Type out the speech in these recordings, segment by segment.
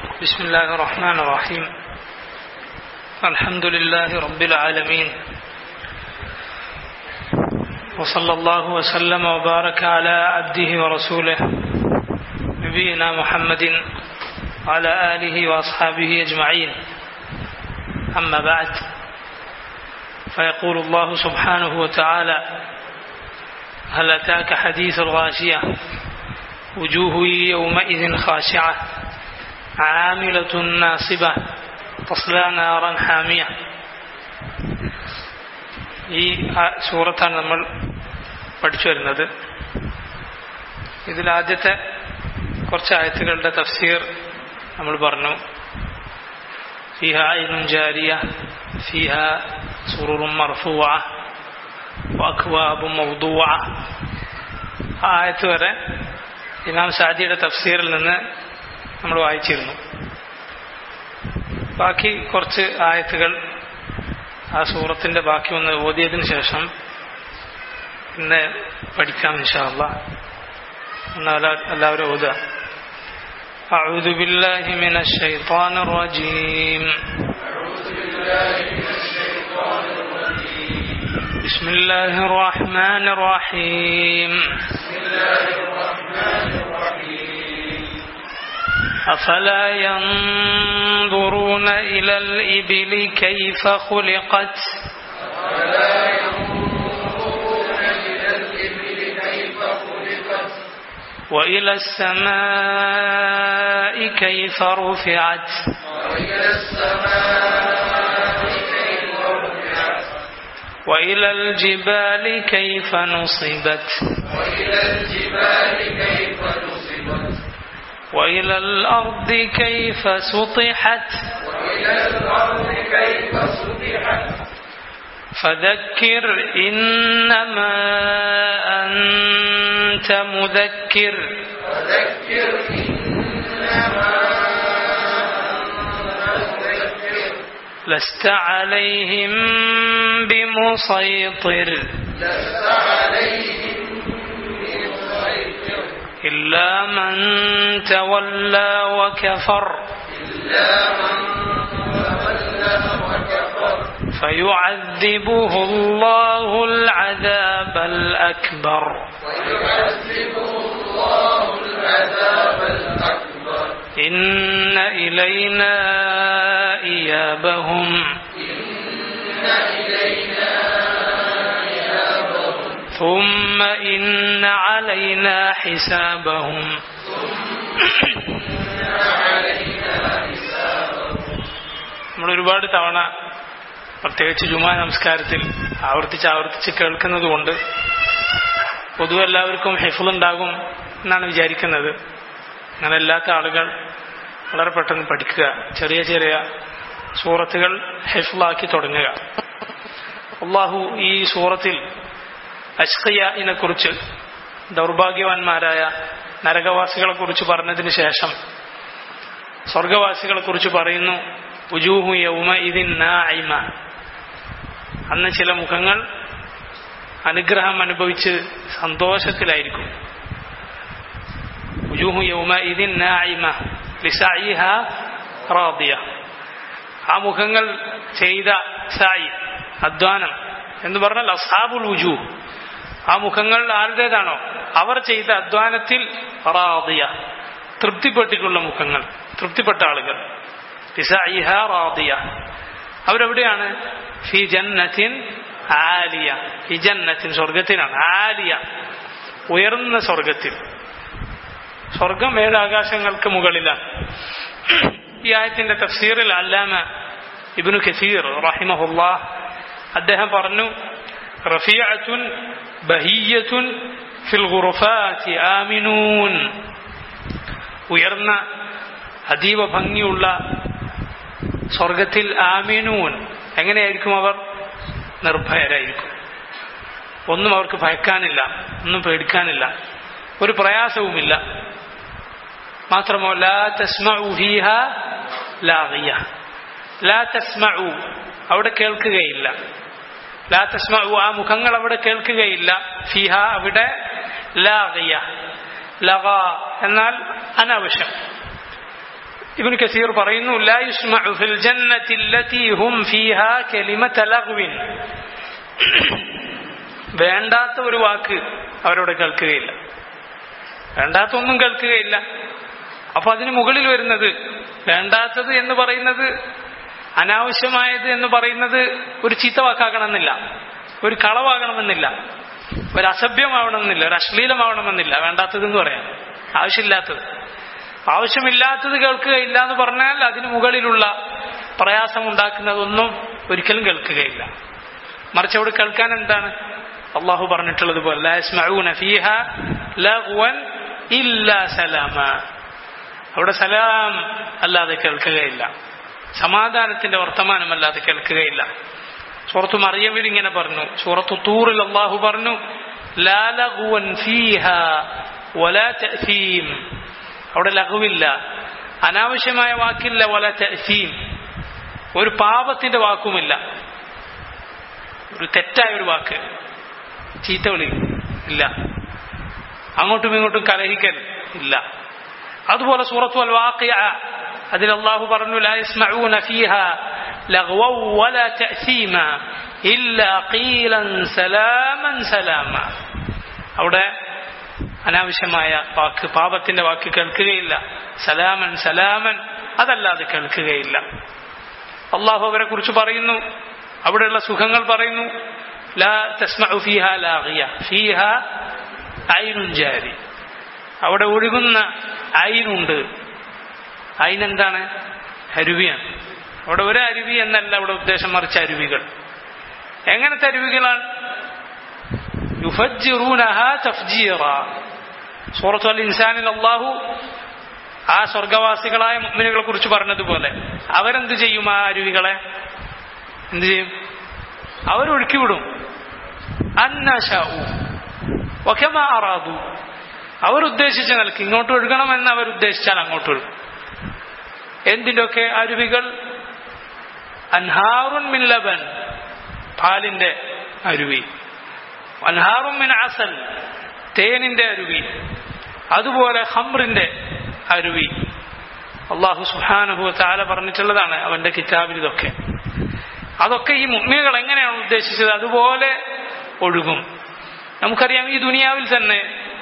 بسم الله الرحمن الرحيم الحمد لله رب العالمين وصلى الله وسلم وبارك على عبده ورسوله نبينا محمد وعلى آله وأصحابه أجمعين أما بعد فيقول الله سبحانه وتعالى هل أتاك حديث الغاشية وجوه يومئذ خاشعة عاملة ناصبة تصلى نارا حامية ഈ സൂറത്താണ് നമ്മൾ പഠിച്ചു വരുന്നത് ഇതിലാദ്യത്തെ കുറച്ച് ആയത്തുകളുടെ തഫ്സീർ നമ്മൾ പറഞ്ഞു ഫിഹ ഇനും ജാരിയ ഫിഹ സുറുറും മർഫുവ വഖ്വാബും മൗദുവ ആ ആയത്ത് വരെ ഇമാം സാദിയുടെ തഫ്സീറിൽ നിന്ന് നമ്മൾ വായിച്ചിരുന്നു ബാക്കി കുറച്ച് ആയത്തുകൾ ആ സൂറത്തിന്റെ ബാക്കി ഒന്ന് ഓതിയതിനു ശേഷം ഇന്ന് പഠിക്കാം ഇൻഷാല്ല എന്നാൽ എല്ലാവരും ഓതുക أعوذ بالله من الشيطان الرجيم أعوذ بالله من الشيطان الرجيم بسم الله الرحمن الرحيم بسم الله الرحمن الرحيم أفلا ينظرون إلى الإبل كيف خلقت أفلا ينظرون إلى الإبل كيف خلقت وإلى السماء كيف رفعت وإلى السماء كيف رفعت وإلى الجبال كيف نصبت وإلى الجبال كيف نصبت وإلى الأرض كيف سطحت وإلى الأرض كيف سطحت فذكر إنما أنت مذكر فذكر إنما أنت مذكر لست عليهم بمسيطر لست عليهم بمسيطر إلا من تولى وكفر إلا من تولى وكفر فيعذبه الله العذاب الأكبر ويعذبه الله العذاب الأكبر إن إلينا إيابهم إن إلينا إيابهم ثم إن علينا حسابهم إن علينا حسابهم നമ്മൾ ഒരുപാട് തവണ പ്രത്യേകിച്ച് ജുമാ നമസ്കാരത്തിൽ ആവർത്തിച്ച് ആവർത്തിച്ച് കേൾക്കുന്നത് കൊണ്ട് പൊതുവെ എല്ലാവർക്കും ഹിഫുളുണ്ടാകും എന്നാണ് വിചാരിക്കുന്നത് അങ്ങനെ അല്ലാത്ത ആളുകൾ വളരെ പെട്ടെന്ന് പഠിക്കുക ചെറിയ ചെറിയ സൂറത്തുകൾ ഹിഫുളാക്കി തുടങ്ങുക അള്ളാഹു ഈ സൂറത്തിൽ അഷ്ഖിയനെ കുറിച്ച് ദൗർഭാഗ്യവാന്മാരായ നരകവാസികളെ കുറിച്ച് പറഞ്ഞതിന് ശേഷം സ്വർഗവാസികളെ കുറിച്ച് പറയുന്നു ഉജൂഹു യൗമ ഇതിൻ നായിമ അന്ന് ചില മുഖങ്ങൾ അനുഗ്രഹം അനുഭവിച്ച് സന്തോഷത്തിലായിരിക്കും ഉജൂഹു യൗമ ഇതിൻ നായിമ ലിസായിഹ റാദിയ ആ മുഖങ്ങൾ ചെയ്ത സായി അധ്വാനം എന്ന് പറഞ്ഞാൽ അസാബുൽ ഉജൂ ആ മുഖങ്ങൾ ആരുടേതാണോ അവർ ചെയ്ത അധ്വാനത്തിൽ റാദിയ തൃപ്തിപ്പെട്ടിട്ടുള്ള മുഖങ്ങൾ തൃപ്തിപ്പെട്ട ആളുകൾ ലിസായിഹ റാദിയ അവരെവിടെയാണ് ഫി ജന്നത്തിൻ ആലിയ ഫി ജന്നത്തിൻ സ്വർഗത്തിനാണ് ആലിയ ഉയർന്ന സ്വർഗത്തിൽ സ്വർഗം ഏഴ് ആകാശങ്ങൾക്ക് മുകളിലാണ് ഈ ആയത്തിന്റെ തഫ്സീറിൽ അല്ലാമ ഇബ്നു കസീർ റഹിമഹുല്ലാ അദ്ദേഹം പറഞ്ഞു റഫിയത്തുൻ ബഹിയത്തുൻ ഫിൽ ഗുറുഫാത്തി ആമിനൂൻ ഉയർന്ന അതീവ ഭംഗിയുള്ള സ്വർഗത്തിൽ ആമിനൂൻ എങ്ങനെയായിരിക്കും അവർ നിർഭയരായിരിക്കും ഒന്നും അവർക്ക് ഭയക്കാനില്ല ഒന്നും പേടിക്കാനില്ല ഒരു പ്രയാസവുമില്ല മാത്രമോ ലാ തസ്മഉ ഫീഹ ലാഗിയ ലാ തസ്മഉ അവിടെ കേൾക്കുകയില്ല ലാ തസ്മഉ ആ മുഖങ്ങൾ അവിടെ കേൾക്കുകയില്ല ഫിഹ അവിടെ ലാഗിയ ലഗ എന്നാൽ അനാവശ്യം ഇബ്നു കസീർ പറയുന്നു ലാ യുസ്മഉ ഫിൽ ജന്നത്തി അല്ലതി ഹും ഫീഹാ കലിമത ലഗ്വിൻ വേണ്ടാത്ത ഒരു വാക്ക് അവരോട് കേൾക്കുകയില്ല വേണ്ടാത്ത ഒന്നും കേൾക്കുകയില്ല അപ്പൊ അതിന് മുകളിൽ വരുന്നത് വേണ്ടാത്തത് എന്ന് പറയുന്നത് അനാവശ്യമായത് എന്ന് പറയുന്നത് ഒരു ചീത്ത വാക്കാകണമെന്നില്ല ഒരു കളവാകണമെന്നില്ല ഒരു അസഭ്യമാവണമെന്നില്ല ഒരു അശ്ലീലമാവണമെന്നില്ല വേണ്ടാത്തത് എന്ന് പറയാം ആവശ്യമില്ലാത്തത് ആവശ്യമില്ലാത്തത് കേൾക്കുകയില്ല എന്ന് പറഞ്ഞാൽ അതിന് മുകളിലുള്ള പ്രയാസം ഉണ്ടാക്കുന്നതൊന്നും ഒരിക്കലും കേൾക്കുകയില്ല മറിച്ച് അവിടെ കേൾക്കാൻ എന്താണ് അള്ളാഹു പറഞ്ഞിട്ടുള്ളത് പോലെ ലാ യസ്മഊന ഫീഹ ലഗ്വൻ ഇല്ലാ സലാമ അവിടെ സലാം അല്ലാതെ കേൾക്കുകയില്ല സമാധാനത്തിന്റെ വർത്തമാനമല്ലാതെ കേൾക്കുകയില്ല സൂറത്ത് മറിയമിൽ ഇങ്ങനെ പറഞ്ഞു സൂറത്ത് തൂറിൽ അള്ളാഹു പറഞ്ഞു ലാ ലഗ്വൻ ഫീഹ വലാ തഅസീം അവിടെ ലഘുവില്ല അനാവശ്യമായ വാക്കില്ല വല തഅസീം ഒരു പാപത്തിന്റെ വാക്കുമില്ല ഒരു തെറ്റായ ഒരു വാക്ക് ചീത്ത വിളി ഇല്ല അങ്ങോട്ടും ഇങ്ങോട്ടും കലഹിക്കൽ ഇല്ല അതുപോലെ സൂറത്തു അൽ വാഖിയ അതിൽ അള്ളാഹു പറഞ്ഞു ലാ യസ്മഊന ഫീഹ ലഗ്വൻ വലാ തഅസീമ ഇല്ലാ ഖീലൻ സലാമൻ സലാമ അവിടെ അനാവശ്യമായ വാക്ക് പാപത്തിന്റെ വാക്ക് കേൾക്കുകയില്ല സലാമൻ സലാമൻ അതല്ലാതെ കേൾക്കുകയില്ല അള്ളാഹു അവരെ കുറിച്ച് പറയുന്നു അവിടെയുള്ള സുഖങ്ങൾ പറയുന്നു ലാ തസ്മഉ ഫീഹ ലാഗിയ ഫീഹ ഐനുൻ ജാരി അവിടെ ഒഴുകുന്ന ഐനുണ്ട് ഐനെന്താണ് അരുവിയാണ് അവിടെ ഒരു അരുവി എന്നല്ല അവിടെ ഉദ്ദേശം മറിച്ച അരുവികൾ എങ്ങനത്തെ അരുവികളാണ് യുഫജ്ജിറൂനഹ തഫ്ജീറ സൂറത്തു അൽ ഇൻസാനിൽ അള്ളാഹു ആ സ്വർഗവാസികളായ മുഗ്മിനുകളെ കുറിച്ച് പറഞ്ഞതുപോലെ അവരെന്ത് ചെയ്യും ആ അരുവികളെ എന്ത് ചെയ്യും അവരൊഴുക്കി വിടും അന്നശാവു ഒക്കെമാ അറാദു അവർ ഉദ്ദേശിച്ച നിലക്ക് ഇങ്ങോട്ട് ഒഴുകണമെന്ന് അവർ ഉദ്ദേശിച്ചാൽ അങ്ങോട്ട് ഒഴുകും എന്തിൻ്റെയൊക്കെ അരുവികൾ അൻഹാറുൻ മിൻ ലബൻ പാലിന്റെ അരുവി അൻഹാറുൻ മിൻ അസൽ തേനിന്റെ അരുവി അതുപോലെ ഹംറിന്റെ അരുവി അള്ളാഹു സുഹാനുഭവ താല പറഞ്ഞിട്ടുള്ളതാണ് അവന്റെ കിതാബിൽ ഇതൊക്കെ അതൊക്കെ ഈ മുഗ്മികൾ എങ്ങനെയാണ് ഉദ്ദേശിച്ചത് അതുപോലെ ഒഴുകും നമുക്കറിയാം ഈ ദുനിയാവിൽ തന്നെ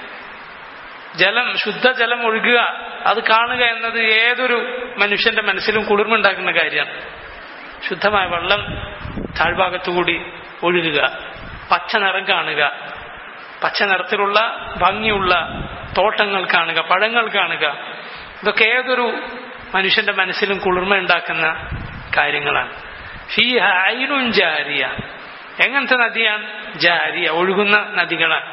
ജലം ശുദ്ധജലം ഒഴുകുക അത് കാണുക എന്നത് ഏതൊരു മനുഷ്യന്റെ മനസ്സിലും കുളിർമുണ്ടാക്കുന്ന കാര്യമാണ് ശുദ്ധമായ വെള്ളം താഴ്ഭാഗത്തുകൂടി ഒഴുകുക പച്ച നിറം കാണുക പച്ച നിറത്തിലുള്ള ഭംഗിയുള്ള തോട്ടങ്ങൾ കാണുക പഴങ്ങൾ കാണുക ഇതൊക്കെ ഏതൊരു മനുഷ്യന്റെ മനസ്സിലും കുളിർമ ഉണ്ടാക്കുന്ന കാര്യങ്ങളാണ് ഫീഹ ഐനുൻ ജാരിയ എങ്ങനത്തെ നദിയാണ് ജാരിയ ഒഴുകുന്ന നദികളാണ്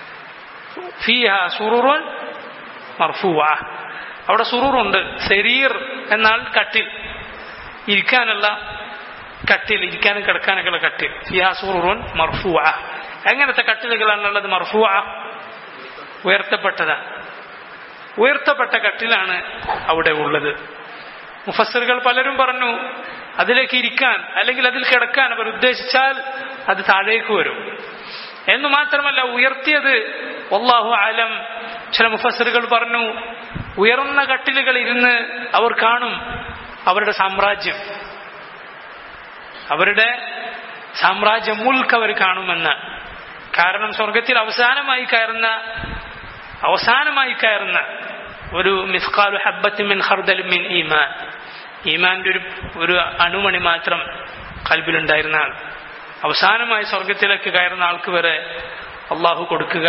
ഫീഹ സുറുറുൻ മർഫുവ അവിടെ സുറൂറുണ്ട് ശരീർ എന്നാൽ കട്ടിൽ ഇരിക്കാനുള്ള കട്ടിൽ ഇരിക്കാനും കിടക്കാനൊക്കെയുള്ള കട്ടിൽ ഫിയാ സുറുറുൻ മർഫുവ എങ്ങനത്തെ കട്ടിലുകളാണുള്ളത് മർഫുവ ഉയർത്തപ്പെട്ടതാണ് ഉയർത്തപ്പെട്ട കട്ടിലാണ് അവിടെ ഉള്ളത് മുഫസറുകൾ പലരും പറഞ്ഞു അതിലേക്ക് ഇരിക്കാൻ അല്ലെങ്കിൽ അതിൽ കിടക്കാൻ അവർ ഉദ്ദേശിച്ചാൽ അത് താഴേക്ക് വരും എന്ന് മാത്രമല്ല ഉയർത്തിയത് ഒല്ലാഹു ആലം ചില മുഫസറുകൾ പറഞ്ഞു ഉയർന്ന കട്ടിലുകൾ ഇരുന്ന് അവർ കാണും അവരുടെ സാമ്രാജ്യം അവരുടെ സാമ്രാജ്യം മുൽക്ക് അവർ കാണുമെന്ന് കാരണം സ്വർഗത്തിൽ അവസാനമായി കയറുന്ന അവസാനമായി കയറുന്ന ഒരു മിസ്കാലു ഹബ്ബത്ത് മിൻ ഹർദൽ മിൻ ഈമാൻ ഈമാന്റെ ഒരു ഒരു അണുമണി മാത്രം കൽബിലുണ്ടായിരുന്ന ആൾ അവസാനമായി സ്വർഗത്തിലേക്ക് കയറുന്ന ആൾക്ക് വരെ അള്ളാഹു കൊടുക്കുക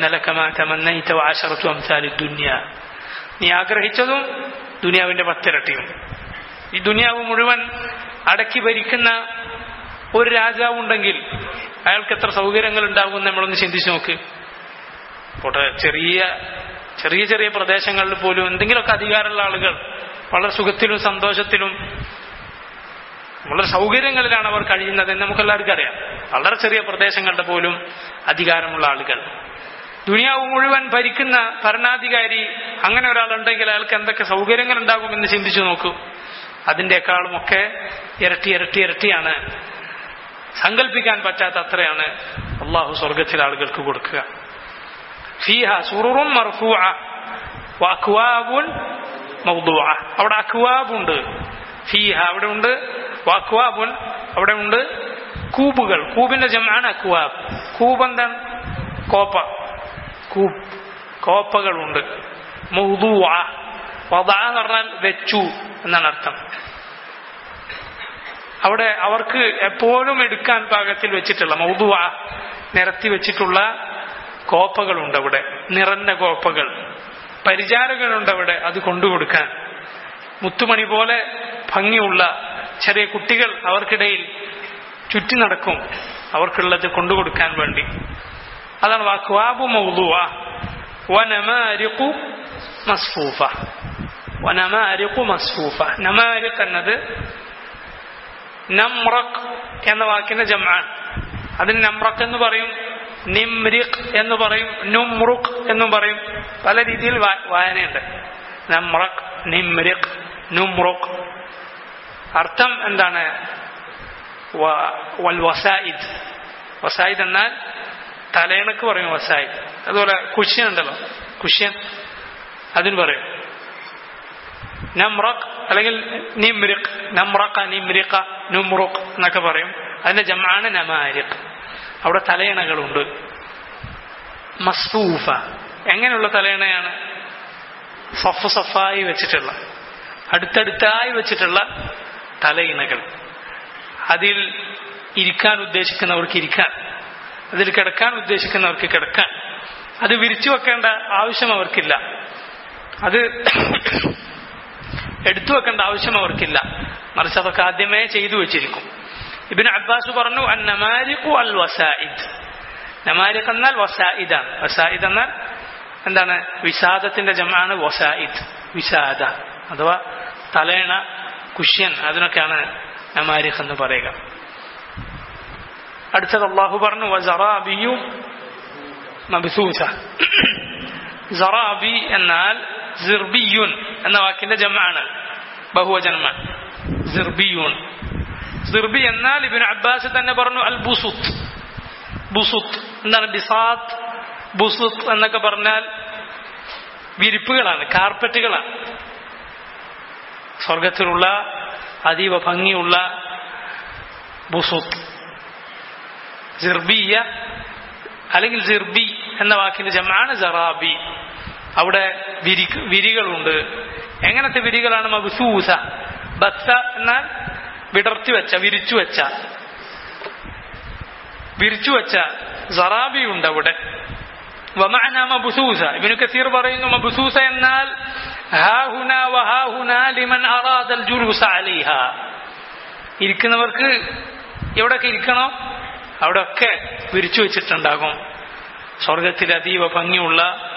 ദുന്യ നീ ആഗ്രഹിച്ചതും ദുനിയാവിന്റെ പത്തിരട്ടിയും ഈ ദുനിയാവ് മുഴുവൻ അടക്കി ഭരിക്കുന്ന ഒരു രാജാവ് ഉണ്ടെങ്കിൽ അയാൾക്ക് എത്ര സൗകര്യങ്ങൾ ഉണ്ടാകും നമ്മളൊന്ന് ചിന്തിച്ചു നോക്ക് പോട്ടെ ചെറിയ ചെറിയ ചെറിയ പ്രദേശങ്ങളിൽ പോലും എന്തെങ്കിലുമൊക്കെ അധികാരമുള്ള ആളുകൾ വളരെ സുഖത്തിലും സന്തോഷത്തിലും വളരെ സൗകര്യങ്ങളിലാണ് അവർ കഴിയുന്നത് എന്ന് നമുക്കെല്ലാവർക്കും അറിയാം വളരെ ചെറിയ പ്രദേശങ്ങളുടെ പോലും അധികാരമുള്ള ആളുകൾ ദുനിയാവ് മുഴുവൻ ഭരിക്കുന്ന ഭരണാധികാരി അങ്ങനെ ഒരാളുണ്ടെങ്കിൽ അയാൾക്ക് എന്തൊക്കെ സൗകര്യങ്ങൾ ഉണ്ടാകുമെന്ന് ചിന്തിച്ചു നോക്കൂ അതിൻ്റെക്കാളും ഒക്കെ ഇരട്ടി ഇരട്ടി ഇരട്ടിയാണ് സങ്കല്പിക്കാൻ പറ്റാത്ത അത്രയാണ് അള്ളാഹു സ്വർഗത്തിലെ ആളുകൾക്ക് കൊടുക്കുക ഫീഹ സുറുറും മർഫൂഅ വഅക്വാബുൻ മൗദൂഅ അവിടെ അക്വാബുണ്ട് ഫീഹ അവിടെ ഉണ്ട് വാക്വാബുൻ അവിടെ ഉണ്ട് കൂബുകൾ കൂബിന്റെ ജമാണ് അക്വാബ് കൂബ് എന്താണ് കോപ്പ കൂബ് കോപ്പകളുണ്ട് മൗദൂഅ വദ എന്ന് പറഞ്ഞാൽ വെച്ചു എന്നാണ് അർത്ഥം അവിടെ അവർക്ക് എപ്പോഴും എടുക്കാൻ പാകത്തിൽ വെച്ചിട്ടുള്ള മൗദുവ നിരത്തി വെച്ചിട്ടുള്ള കോപ്പകളുണ്ട് അവിടെ നിറഞ്ഞ കോപ്പകൾ പരിചാരകരുണ്ട് അവിടെ അത് കൊണ്ടുകൊടുക്കാൻ മുത്തുമണി പോലെ ഭംഗിയുള്ള ചെറിയ കുട്ടികൾ അവർക്കിടയിൽ ചുറ്റി നടക്കും അവർക്കുള്ളത് കൊണ്ടുകൊടുക്കാൻ വേണ്ടി അതാണ് വാക്വാബു മൗദുവ വനമാരിഖു മസ്ഫൂഫ വനമാരിഖു മസ്ഫൂഫ നമാരിഖ് എന്നത് നമ്രഖ് എന്ന വാക്കിന്റെ ജമാണ് അതിന് നമ്രഖ് എന്ന് പറയും നിംരിഖ് എന്ന് പറയും നുമ്രുഖ് എന്നും പറയും പല രീതിയിൽ വാ- വായനയുണ്ട് നമ്രഖ് നിംരിഖ് നുമ്രുഖ് അർത്ഥം എന്താണ് വ- വൽ വസായിദ് വസായിദ് എന്നാൽ തലേണക്ക് പറയും വസായിദ് അതുപോലെ കുഷ്യൻ ഉണ്ടല്ലോ കുഷ്യൻ അതിന് പറയും നമ്രഖ് അല്ലെങ്കിൽ നിമ്രിഖ് നമ്രഖ നിമ്രിഖ നുമ്രുഖ് എന്നൊക്കെ പറയും അതിന്റെ ജമാണ് നമാരിഖ് അവിടെ തലയണകളുണ്ട് മസ്ഫൂഫ എങ്ങനെയുള്ള തലയണയാണ് സഫ് സഫായി വെച്ചിട്ടുള്ള അടുത്തടുത്തായി വെച്ചിട്ടുള്ള തലയിണകൾ അതിൽ ഇരിക്കാൻ ഉദ്ദേശിക്കുന്നവർക്ക് ഇരിക്കാൻ അതിൽ കിടക്കാൻ ഉദ്ദേശിക്കുന്നവർക്ക് കിടക്കാൻ അത് വിരിച്ചു വെക്കേണ്ട ആവശ്യം അവർക്കില്ല അത് എടുത്തു വെക്കേണ്ട ആവശ്യം അവർക്കില്ല മറിച്ച് അതൊക്കെ ആദ്യമേ ചെയ്തു വെച്ചിരിക്കും ഇബിന് അബ്ബാസ് പറഞ്ഞു അൻ നമാരിഖു അൽ വസായിദ് നമാരിഖ് എന്നാൽ വസായിദാണ് വസായിദ് എന്നാൽ എന്താണ് വിഷാദത്തിന്റെ ജമാണ് വസായിദ് വിഷാദ അഥവാ തലേണ കുഷ്യൻ അതിനൊക്കെയാണ് നമാരിഖ് എന്ന് പറയുക അടുത്തത് അള്ളാഹു പറഞ്ഞു വസറാബിയു മബ്സൂസ സറാബി എന്നാൽ സിർബിയുൻ എന്ന വാക്കിന്റെ ജമാണ് ബഹുവചനമാണ് സിർബിയുൻ സിർബി എന്നാൽ ഇബിൻ അബ്ബാസ് തന്നെ പറഞ്ഞു അൽ ബുസുത്ത് ബുസുത്ത് എന്താണ് ബിസാത്ത് ബുസുത്ത് എന്നൊക്കെ പറഞ്ഞാൽ വിരിപ്പുകളാണ് കാർപ്പറ്റുകളാണ് സ്വർഗത്തിലുള്ള അതീവ ഭംഗിയുള്ള ബുസുത്ത് സിർബിയ അല്ലെങ്കിൽ സിർബി എന്ന വാക്കിന്റെ ജമാണ് ജറാബി അവിടെ വിരി വിരികളുണ്ട് എങ്ങനത്തെ വിരികളാണ് മബ്സൂസ ബത്ത എന്നാൽ വിടർത്തി വെച്ച വിരിച്ചു വെച്ച വിരിച്ചു വെച്ച സറാബി ഉണ്ട് അവിടെ വമഅന മബ്സൂസ ഇബ്നു കസീർ പറയുന്നു മബ്സൂസ എന്നാൽ ഹാഹുന വഹാഹുന ലിമൻ അറാദൽ ജുലൂസ അലൈഹ ഇരിക്കുന്നവർക്ക് എവിടെയൊക്കെ ഇരിക്കണോ അവിടെയൊക്കെ വിരിച്ചു വെച്ചിട്ടുണ്ടാകും സ്വർഗത്തിൽ അതീവ ഭംഗിയുള്ള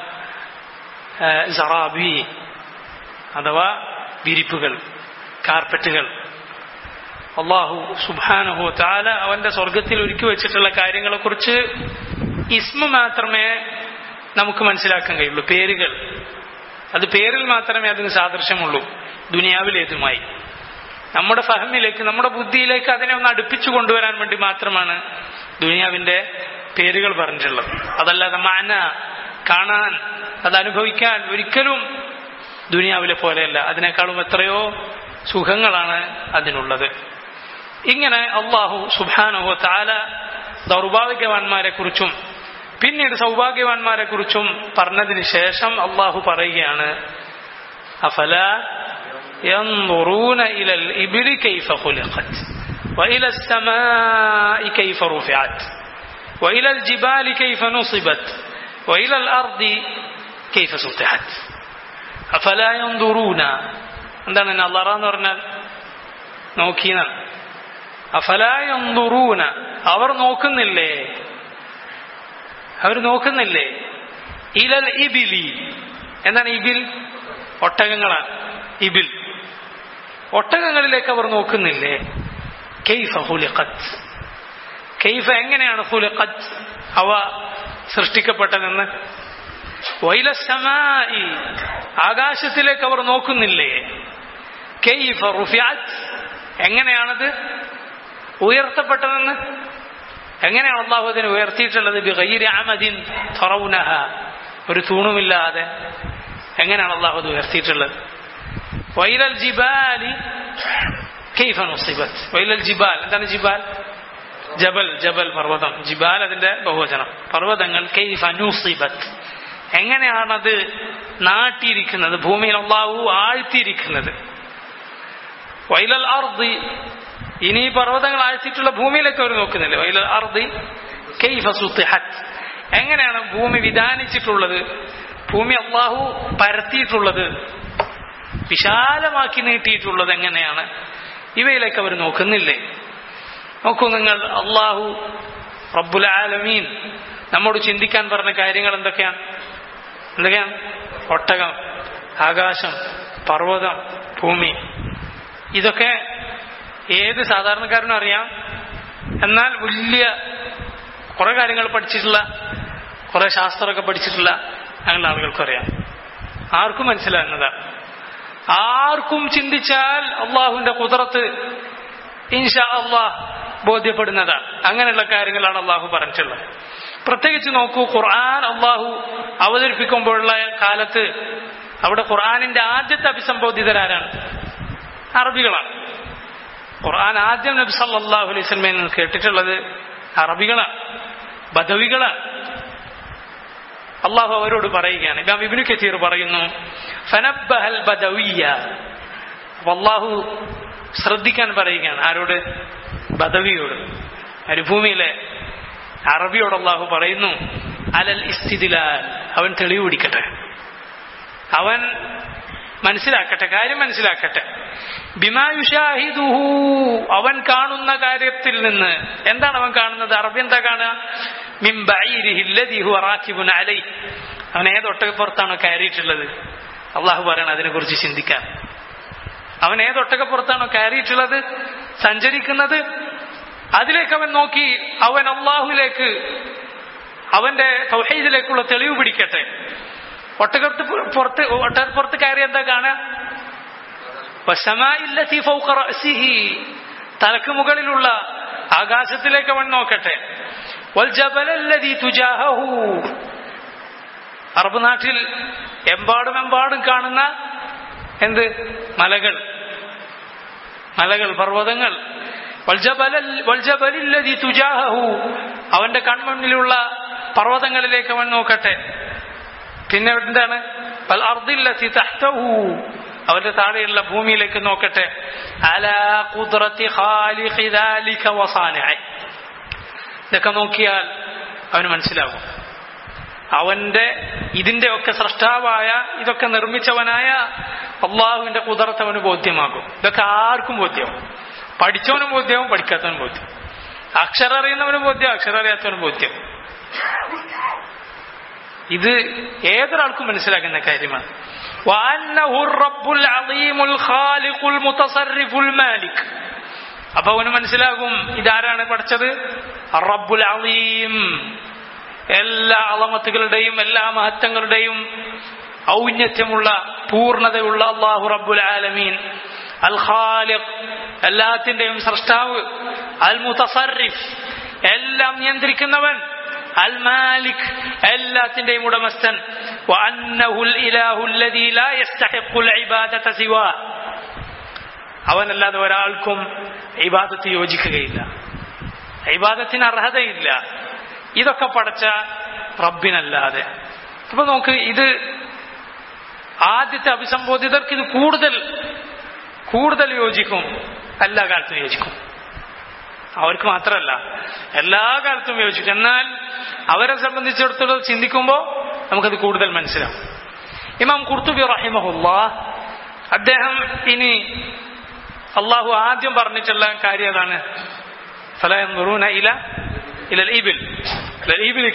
സറാബി അഥവാ വിരിപ്പുകൾ കാർപ്പറ്റുകൾ അള്ളാഹു സുബാനഹു താല അവന്റെ സ്വർഗത്തിൽ ഒരുക്കി വെച്ചിട്ടുള്ള കാര്യങ്ങളെക്കുറിച്ച് ഇസ്മ മാത്രമേ നമുക്ക് മനസ്സിലാക്കാൻ കഴിയുള്ളൂ പേരുകൾ അത് പേരിൽ മാത്രമേ അതിന് സാദൃശ്യമുള്ളൂ ദുനിയാവിലേതുമായി നമ്മുടെ ഫഹമിലേക്ക് നമ്മുടെ ബുദ്ധിയിലേക്ക് അതിനെ ഒന്ന് അടുപ്പിച്ചു കൊണ്ടുവരാൻ വേണ്ടി മാത്രമാണ് ദുനിയാവിന്റെ പേരുകൾ പറഞ്ഞിട്ടുള്ളത് അതല്ലാതെ മാന കാണാൻ അത് അനുഭവിക്കാൻ ഒരിക്കലും ദുനിയാവിലെ പോലെയല്ല അതിനേക്കാളും എത്രയോ സുഖങ്ങളാണ് അതിനുള്ളത് ഇങ്ങനെ അള്ളാഹു സുബാനുഹോ താല ദൗർഭാഗ്യവാന്മാരെ കുറിച്ചും പിന്നീട് സൗഭാഗ്യവാന്മാരെ കുറിച്ചും പറഞ്ഞതിന് ശേഷം അള്ളാഹു പറയുകയാണ് അഫല ينظرون إلى الإبل كيف خلقت وإلى السماء كيف رفعت وإلى الجبال كيف نصبت وإلى الأرض كيف سطحت أفلا ينظرون എന്താണ് നല്ലറ എന്ന് പറഞ്ഞാൽ നോക്കിയ അഫലായന്തുറൂന അവർ നോക്കുന്നില്ലേ അവർ നോക്കുന്നില്ലേ ഇലൽ ഇബിലി എന്താണ് ഇബിൽ ഒട്ടകങ്ങളാണ് ഇബിൽ ഒട്ടകങ്ങളിലേക്ക് അവർ നോക്കുന്നില്ലേ കെയ്ഫ ഹുലിഖത്ത് കെയ്ഫ എങ്ങനെയാണ് ഹുലിഖത്ത് അവ സൃഷ്ടിക്കപ്പെട്ടതെന്ന് വൈലസമായി ആകാശത്തിലേക്ക് അവർ നോക്കുന്നില്ലേ കെയ്ഫ റുഫിയാത്ത് എങ്ങനെയാണത് ഉയർത്തപ്പെട്ടതെന്ന് എങ്ങനെയാണ് അള്ളാഹു അതിനെ ഉയർത്തിയിട്ടുള്ളത് ബിഗൈരി അമദിൻ തറൗനഹ ഒരു തൂണുമില്ലാതെ എങ്ങനെയാണ് അള്ളാഹു അത് ഉയർത്തിയിട്ടുള്ളത് വൈലൽ ജിബാലി കൈഫ നുസിബത്ത് വൈലൽ ജിബാൽ എന്താണ് ജിബാൽ ജബൽ ജബൽ പർവ്വതം ജിബാൽ അതിന്റെ ബഹുവചനം പർവ്വതങ്ങൾ കൈഫ നുസിബത്ത് എങ്ങനെയാണത് നാട്ടിയിരിക്കുന്നത് ഭൂമിയിൽ അള്ളാഹു ആഴ്ത്തിയിരിക്കുന്നത് വൈലൽ അർദി ഇനി ഈ പർവ്വതങ്ങൾ ആഴ്ത്തിയിട്ടുള്ള ഭൂമിയിലേക്ക് അവർ നോക്കുന്നില്ല വൈലൽ അർദി കൈഫ സുത്തിഹത്ത് എങ്ങനെയാണ് ഭൂമി വിധാനിച്ചിട്ടുള്ളത് ഭൂമി അള്ളാഹു പരത്തിയിട്ടുള്ളത് വിശാലമാക്കി നീട്ടിയിട്ടുള്ളത് എങ്ങനെയാണ് ഇവയിലേക്ക് അവർ നോക്കുന്നില്ലേ നോക്കൂ നിങ്ങൾ അള്ളാഹു റബ്ബുൽ ആലമീൻ നമ്മോട് ചിന്തിക്കാൻ പറഞ്ഞ കാര്യങ്ങൾ എന്തൊക്കെയാണ് എന്തൊക്കെയാണ് ഒട്ടകം ആകാശം പർവ്വതം ഭൂമി ഇതൊക്കെ ഏത് സാധാരണക്കാരനും അറിയാം എന്നാൽ വലിയ കുറെ കാര്യങ്ങൾ പഠിച്ചിട്ടുള്ള കുറെ ശാസ്ത്രമൊക്കെ പഠിച്ചിട്ടുള്ള അങ്ങനെ ആളുകൾക്കും അറിയാം ആർക്കും മനസ്സിലാകുന്നതാണ് ആർക്കും ചിന്തിച്ചാൽ അള്ളാഹുവിന്റെ കുതിരത്ത് ഇൻഷാ അള്ളാഹ് ബോധ്യപ്പെടുന്നതാണ് അങ്ങനെയുള്ള കാര്യങ്ങളാണ് അള്ളാഹു പറഞ്ഞിട്ടുള്ളത് പ്രത്യേകിച്ച് നോക്കൂ ഖുർആൻ അള്ളാഹു അവതരിപ്പിക്കുമ്പോഴുള്ള കാലത്ത് അവിടെ ഖുർആാനിന്റെ ആദ്യത്തെ അഭിസംബോധിതരാരാണ് അറബികളാണ് ഖുർആൻ ആദ്യം നബി സല്ലല്ലാഹു അലൈഹി വസല്ലമയിൽ നിന്ന് കേട്ടിട്ടുള്ളത് അറബികളാണ് ബദവികളാണ് അള്ളാഹു അവരോട് പറയുകയാണ് ഇമാം ഇബ്നു കസീർ പറയുന്നു ഫനബ്ബഹൽ ബദവിയ അപ്പൊ അള്ളാഹു ശ്രദ്ധിക്കാൻ പറയുകയാണ് ആരോട് ബദവിയോട് മരുഭൂമിയിലെ അറബിയോട് അള്ളാഹു പറയുന്നു അലൽ ഇസ്തിദിലാൽ അവൻ തെളിവ് പിടിക്കട്ടെ അവൻ മനസ്സിലാക്കട്ടെ കാര്യം മനസ്സിലാക്കട്ടെ ബിമായുഷാഹിദുഹു അവൻ കാണുന്ന കാര്യത്തിൽ നിന്ന് എന്താണ് അവൻ കാണുന്നത് അറബി എന്താ കാണുക മിംബൈരിഹില്ലദിഹു റാക്കിബുൻ അലൈ അവൻ ഏതൊട്ടകപ്പുറത്താണോ കയറിയിട്ടുള്ളത് അള്ളാഹു പറയണം അതിനെക്കുറിച്ച് ചിന്തിക്കാൻ അവൻ ഏതൊട്ടകപ്പുറത്താണോ കയറിയിട്ടുള്ളത് സഞ്ചരിക്കുന്നത് അതിലേക്ക് അവൻ നോക്കി അവൻ അള്ളാഹുലേക്ക് അവന്റെ തൗഹീദിലേക്കുള്ള തെളിവ് പിടിക്കട്ടെ ഒട്ടകത്ത് പുറത്ത് ഒട്ടകപ്പുറത്ത് കയറി എന്താ കാണുക തലക്ക് മുകളിലുള്ള ആകാശത്തിലേക്ക് അവൻ നോക്കട്ടെ അറബ് നാട്ടിൽ എമ്പാടും എമ്പാടും കാണുന്ന എന്ത് മലകൾ മലകൾ പർവ്വതങ്ങൾ അവന്റെ കൺമുന്നിലുള്ള പർവ്വതങ്ങളിലേക്ക് അവൻ നോക്കട്ടെ പിന്നെ എന്താണ് അവന്റെ താഴെയുള്ള ഭൂമിയിലേക്ക് നോക്കട്ടെ ഇതൊക്കെ നോക്കിയാൽ അവന് മനസ്സിലാകും അവന്റെ ഇതിന്റെ ഒക്കെ സൃഷ്ടാവായ ഇതൊക്കെ നിർമ്മിച്ചവനായ അള്ളാഹുവിന്റെ കുതിർത്ത് അവന് ബോധ്യമാകും ഇതൊക്കെ ആർക്കും ബോധ്യം പഠിച്ചവനും ബോധ്യവും പഠിക്കാത്തവനും ബോധ്യം അക്ഷരം അറിയുന്നവനും ബോധ്യം അക്ഷരം അറിയാത്തവനും ബോധ്യം ഇത് ഏതൊരാൾക്കും മനസ്സിലാക്കുന്ന കാര്യമാണ് അപ്പൊ അവന് മനസ്സിലാകും ഇതാരാണ് പഠിച്ചത് റബ്ബുൽ അലീം എല്ലാ അളമത്തുകളുടെയും എല്ലാ മഹത്വങ്ങളുടെയും ഔന്നത്യമുള്ള പൂർണ്ണതയുള്ള അള്ളാഹു റബ്ബുൽ ആലമീൻ അൽ ഖാലിഖ് എല്ലാത്തിന്റെയും സൃഷ്ടാവ് അൽ മുതസറിഫ് എല്ലാം നിയന്ത്രിക്കുന്നവൻ അൽ മാലിക് എല്ലാത്തിന്റെയും ഉടമസ്ഥൻ അവനല്ലാതെ ഒരാൾക്കും ഇബാദത്ത് യോജിക്കുകയില്ല ഇബാദത്തിന് അർഹതയില്ല ഇതൊക്കെ പടച്ച റബ്ബിനല്ലാതെ അപ്പൊ നോക്ക് ഇത് ആദ്യത്തെ അഭിസംബോധിതർക്ക് ഇത് കൂടുതൽ കൂടുതൽ യോജിക്കും എല്ലാ കാലത്തും യോജിക്കും അവർക്ക് മാത്രമല്ല എല്ലാ കാലത്തും യോജിക്കും എന്നാൽ അവരെ സംബന്ധിച്ചിടത്തോളം ചിന്തിക്കുമ്പോൾ നമുക്കത് കൂടുതൽ മനസ്സിലാവും ഇമാം കുർത്തുബി റഹിമഹുല്ല അദ്ദേഹം ഇനി അള്ളാഹു ആദ്യം പറഞ്ഞിട്ടുള്ള കാര്യം അതാണ് ഫലൂന ഇല ഇല ഈബിൽ ഈബിൽ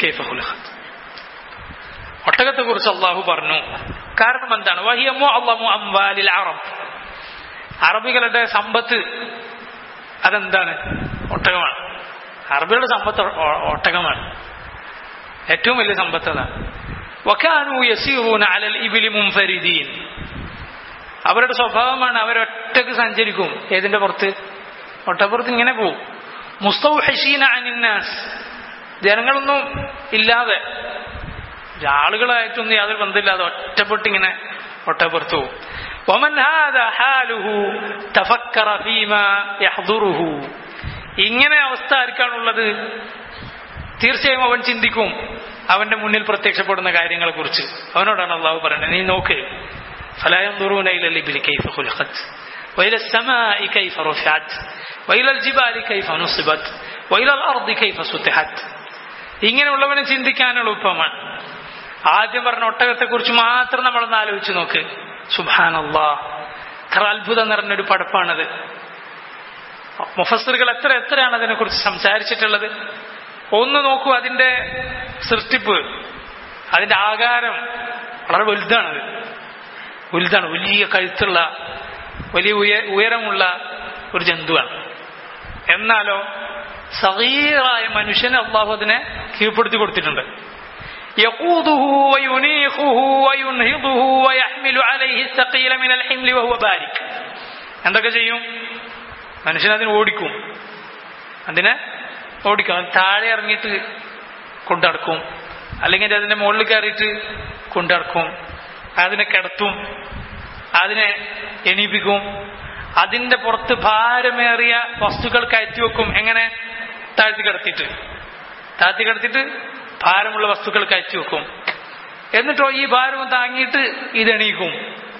ഒട്ടകത്തെ കുറിച്ച് അള്ളാഹു പറഞ്ഞു കാരണം എന്താണ് വഹിയമോ അള്ളമോ അംവാലിൽ അറബ് അറബികളുടെ സമ്പത്ത് അതെന്താണ് ഒട്ടകമാണ് അറബികളുടെ സമ്പത്ത് ഒട്ടകമാണ് ഏറ്റവും വലിയ സമ്പത്ത് അതാണ് വക്കാനു യസീറൂന അലൽ ഇബിലി മുംഫരിദീൻ അവരുടെ സ്വഭാവമാണ് അവരൊറ്റക്ക് സഞ്ചരിക്കും ഏതിന്റെ പുറത്ത് ഒട്ടപ്പുറത്ത് ഇങ്ങനെ പോവും മുസ്തൗഹീന അനിന്നാസ് ജനങ്ങളൊന്നും ഇല്ലാതെ ആളുകളായിട്ടൊന്നും യാതൊരു ബന്ധമില്ലാതെ ഒറ്റപ്പെട്ടിങ്ങനെ ഒട്ടപ്പുറത്ത് പോവും ومن هذا حاله تفكر فيما يحضره ഇങ്ങനെ അവസ്ഥ ആർക്കാണുള്ളത് തീർച്ചയായും അവൻ ചിന്തിക്കും അവന്റെ മുന്നിൽ പ്രത്യക്ഷപ്പെടുന്ന കാര്യങ്ങളെ കുറിച്ച് അവനോടാണ് അള്ളാഹു പറയുന്നത് നീ നോക്ക് فلا ينظرون إلى الإبل كيف خلقت وإلى السماء كيف رفعت وإلى الجبال كيف نصبت وإلى الأرض كيف سطحت ഇങ്ങനെയുള്ളവനെ ചിന്തിക്കാൻ എളുപ്പമാണ് ആദ്യം പറഞ്ഞ ഒട്ടകത്തെ കുറിച്ച് മാത്രം നമ്മളൊന്ന് ആലോചിച്ച് നോക്ക് സുബാനല്ലാ എത്ര അത്ഭുതം നിറഞ്ഞൊരു പടപ്പാണത് മുഫസറുകൾ എത്ര എത്രയാണ് അതിനെക്കുറിച്ച് സംസാരിച്ചിട്ടുള്ളത് ഒന്ന് നോക്കൂ അതിന്റെ സൃഷ്ടിപ്പ് അതിന്റെ ആകാരം വളരെ വലുതാണത് വലുതാണ് വലിയ കഴുത്തുള്ള വലിയ ഉയ ഉയരമുള്ള ഒരു ജന്തുവാണ് എന്നാലോ സഹീറായ മനുഷ്യന് അള്ളാഹു അതിനെ കീഴ്പ്പെടുത്തി കൊടുത്തിട്ടുണ്ട് يقوده وينيخه وينهضه ويحمل عليه الثقيل من الحمل وهو بارك എന്തൊക്കെ ചെയ്യും മനുഷ്യൻ അതിനെ ഓടിക്കും അതിനെ ഓടിക്കും അത് താഴെ ഇറങ്ങിയിട്ട് കൊണ്ടടക്കും അല്ലെങ്കിൽ അതിന്റെ മുകളിൽ കയറിയിട്ട് കൊണ്ടടക്കും അതിനെ കിടത്തും അതിനെ എണീപ്പിക്കും അതിന്റെ പുറത്ത് ഭാരമേറിയ വസ്തുക്കൾ കയറ്റി വെക്കും എങ്ങനെ താഴ്ത്തി കിടത്തിയിട്ട് താഴ്ത്തി കിടത്തിയിട്ട് ഭാരമുള്ള വസ്തുക്കൾ കയറ്റി വെക്കും എന്നിട്ടോ ഈ ഭാരവും താങ്ങിയിട്ട് ഇതെണീക്കും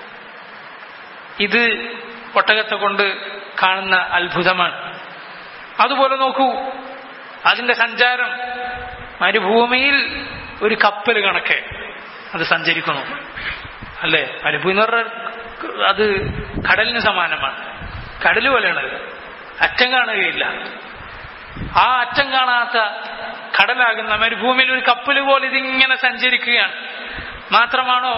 ഇത് ഒട്ടകത്തെ കൊണ്ട് കാണുന്ന അത്ഭുതമാണ് അതുപോലെ നോക്കൂ അതിന്റെ സഞ്ചാരം മരുഭൂമിയിൽ ഒരു കപ്പൽ കണക്കെ അത് സഞ്ചരിക്കുന്നു അല്ലേ മരുഭൂമി എന്ന് പറഞ്ഞാൽ അത് കടലിന് സമാനമാണ് കടൽ പോലെയാണത് അറ്റം കാണുകയില്ല ആ അറ്റം കാണാത്ത കടലാകുന്ന മരുഭൂമിയിൽ ഒരു കപ്പൽ പോലെ ഇതിങ്ങനെ സഞ്ചരിക്കുകയാണ് മാത്രമാണോ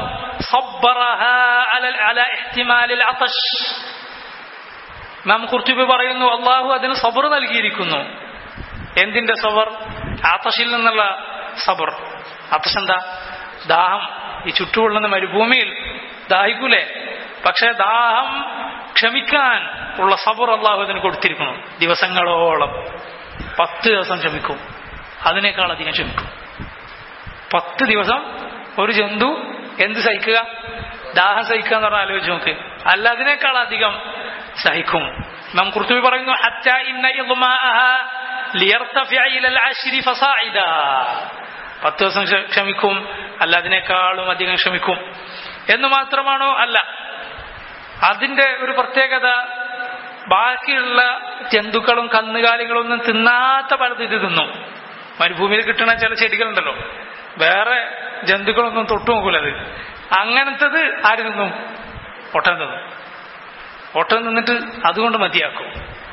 നാം കുർത്തുബി പറയുന്നു അള്ളാഹു അതിന് സബർ നൽകിയിരിക്കുന്നു എന്തിന്റെ സബർ ആതഷിൽ നിന്നുള്ള സബർ ആതഷ് എന്താ ദാഹം ഈ ചുറ്റുകൊള്ളുന്ന മരുഭൂമിയിൽ ദാഹിക്കൂലേ പക്ഷെ ദാഹം ക്ഷമിക്കാൻ ഉള്ള സബർ അള്ളാഹു അതിന് കൊടുത്തിരിക്കുന്നു ദിവസങ്ങളോളം പത്ത് ദിവസം ക്ഷമിക്കും അതിനേക്കാൾ അധികം ക്ഷമിക്കും പത്ത് ദിവസം ഒരു ജന്തു എന്ത് സഹിക്കുക ദാഹം സഹിക്കുക എന്ന് പറഞ്ഞാൽ ആലോചിച്ച് നോക്ക് അല്ല അതിനേക്കാൾ അധികം സഹിക്കും നാം കുർത്തുബി പറയുന്നു ഹത്ത ഇന്ന ഇദ്മാഅഹ ലിയർതഫിഅ ഇലൽ അശ്രി ഫസാഇദ പത്ത് ദിവസം ക്ഷമിക്കും അല്ല അതിനേക്കാളും അധികം ക്ഷമിക്കും എന്ന് മാത്രമാണോ അല്ല അതിന്റെ ഒരു പ്രത്യേകത ബാക്കിയുള്ള ജന്തുക്കളും കന്നുകാലികളും ഒന്നും തിന്നാത്ത പലത് ഇത് തിന്നും മരുഭൂമിയിൽ കിട്ടുന്ന ചില ചെടികളുണ്ടല്ലോ വേറെ ജന്തുക്കളൊന്നും തൊട്ടു നോക്കൂലത് അങ്ങനത്തത് ആര് തിന്നും ഒട്ടം തിന്നും ഒട്ടം നിന്നിട്ട് അതുകൊണ്ട് മതിയാക്കും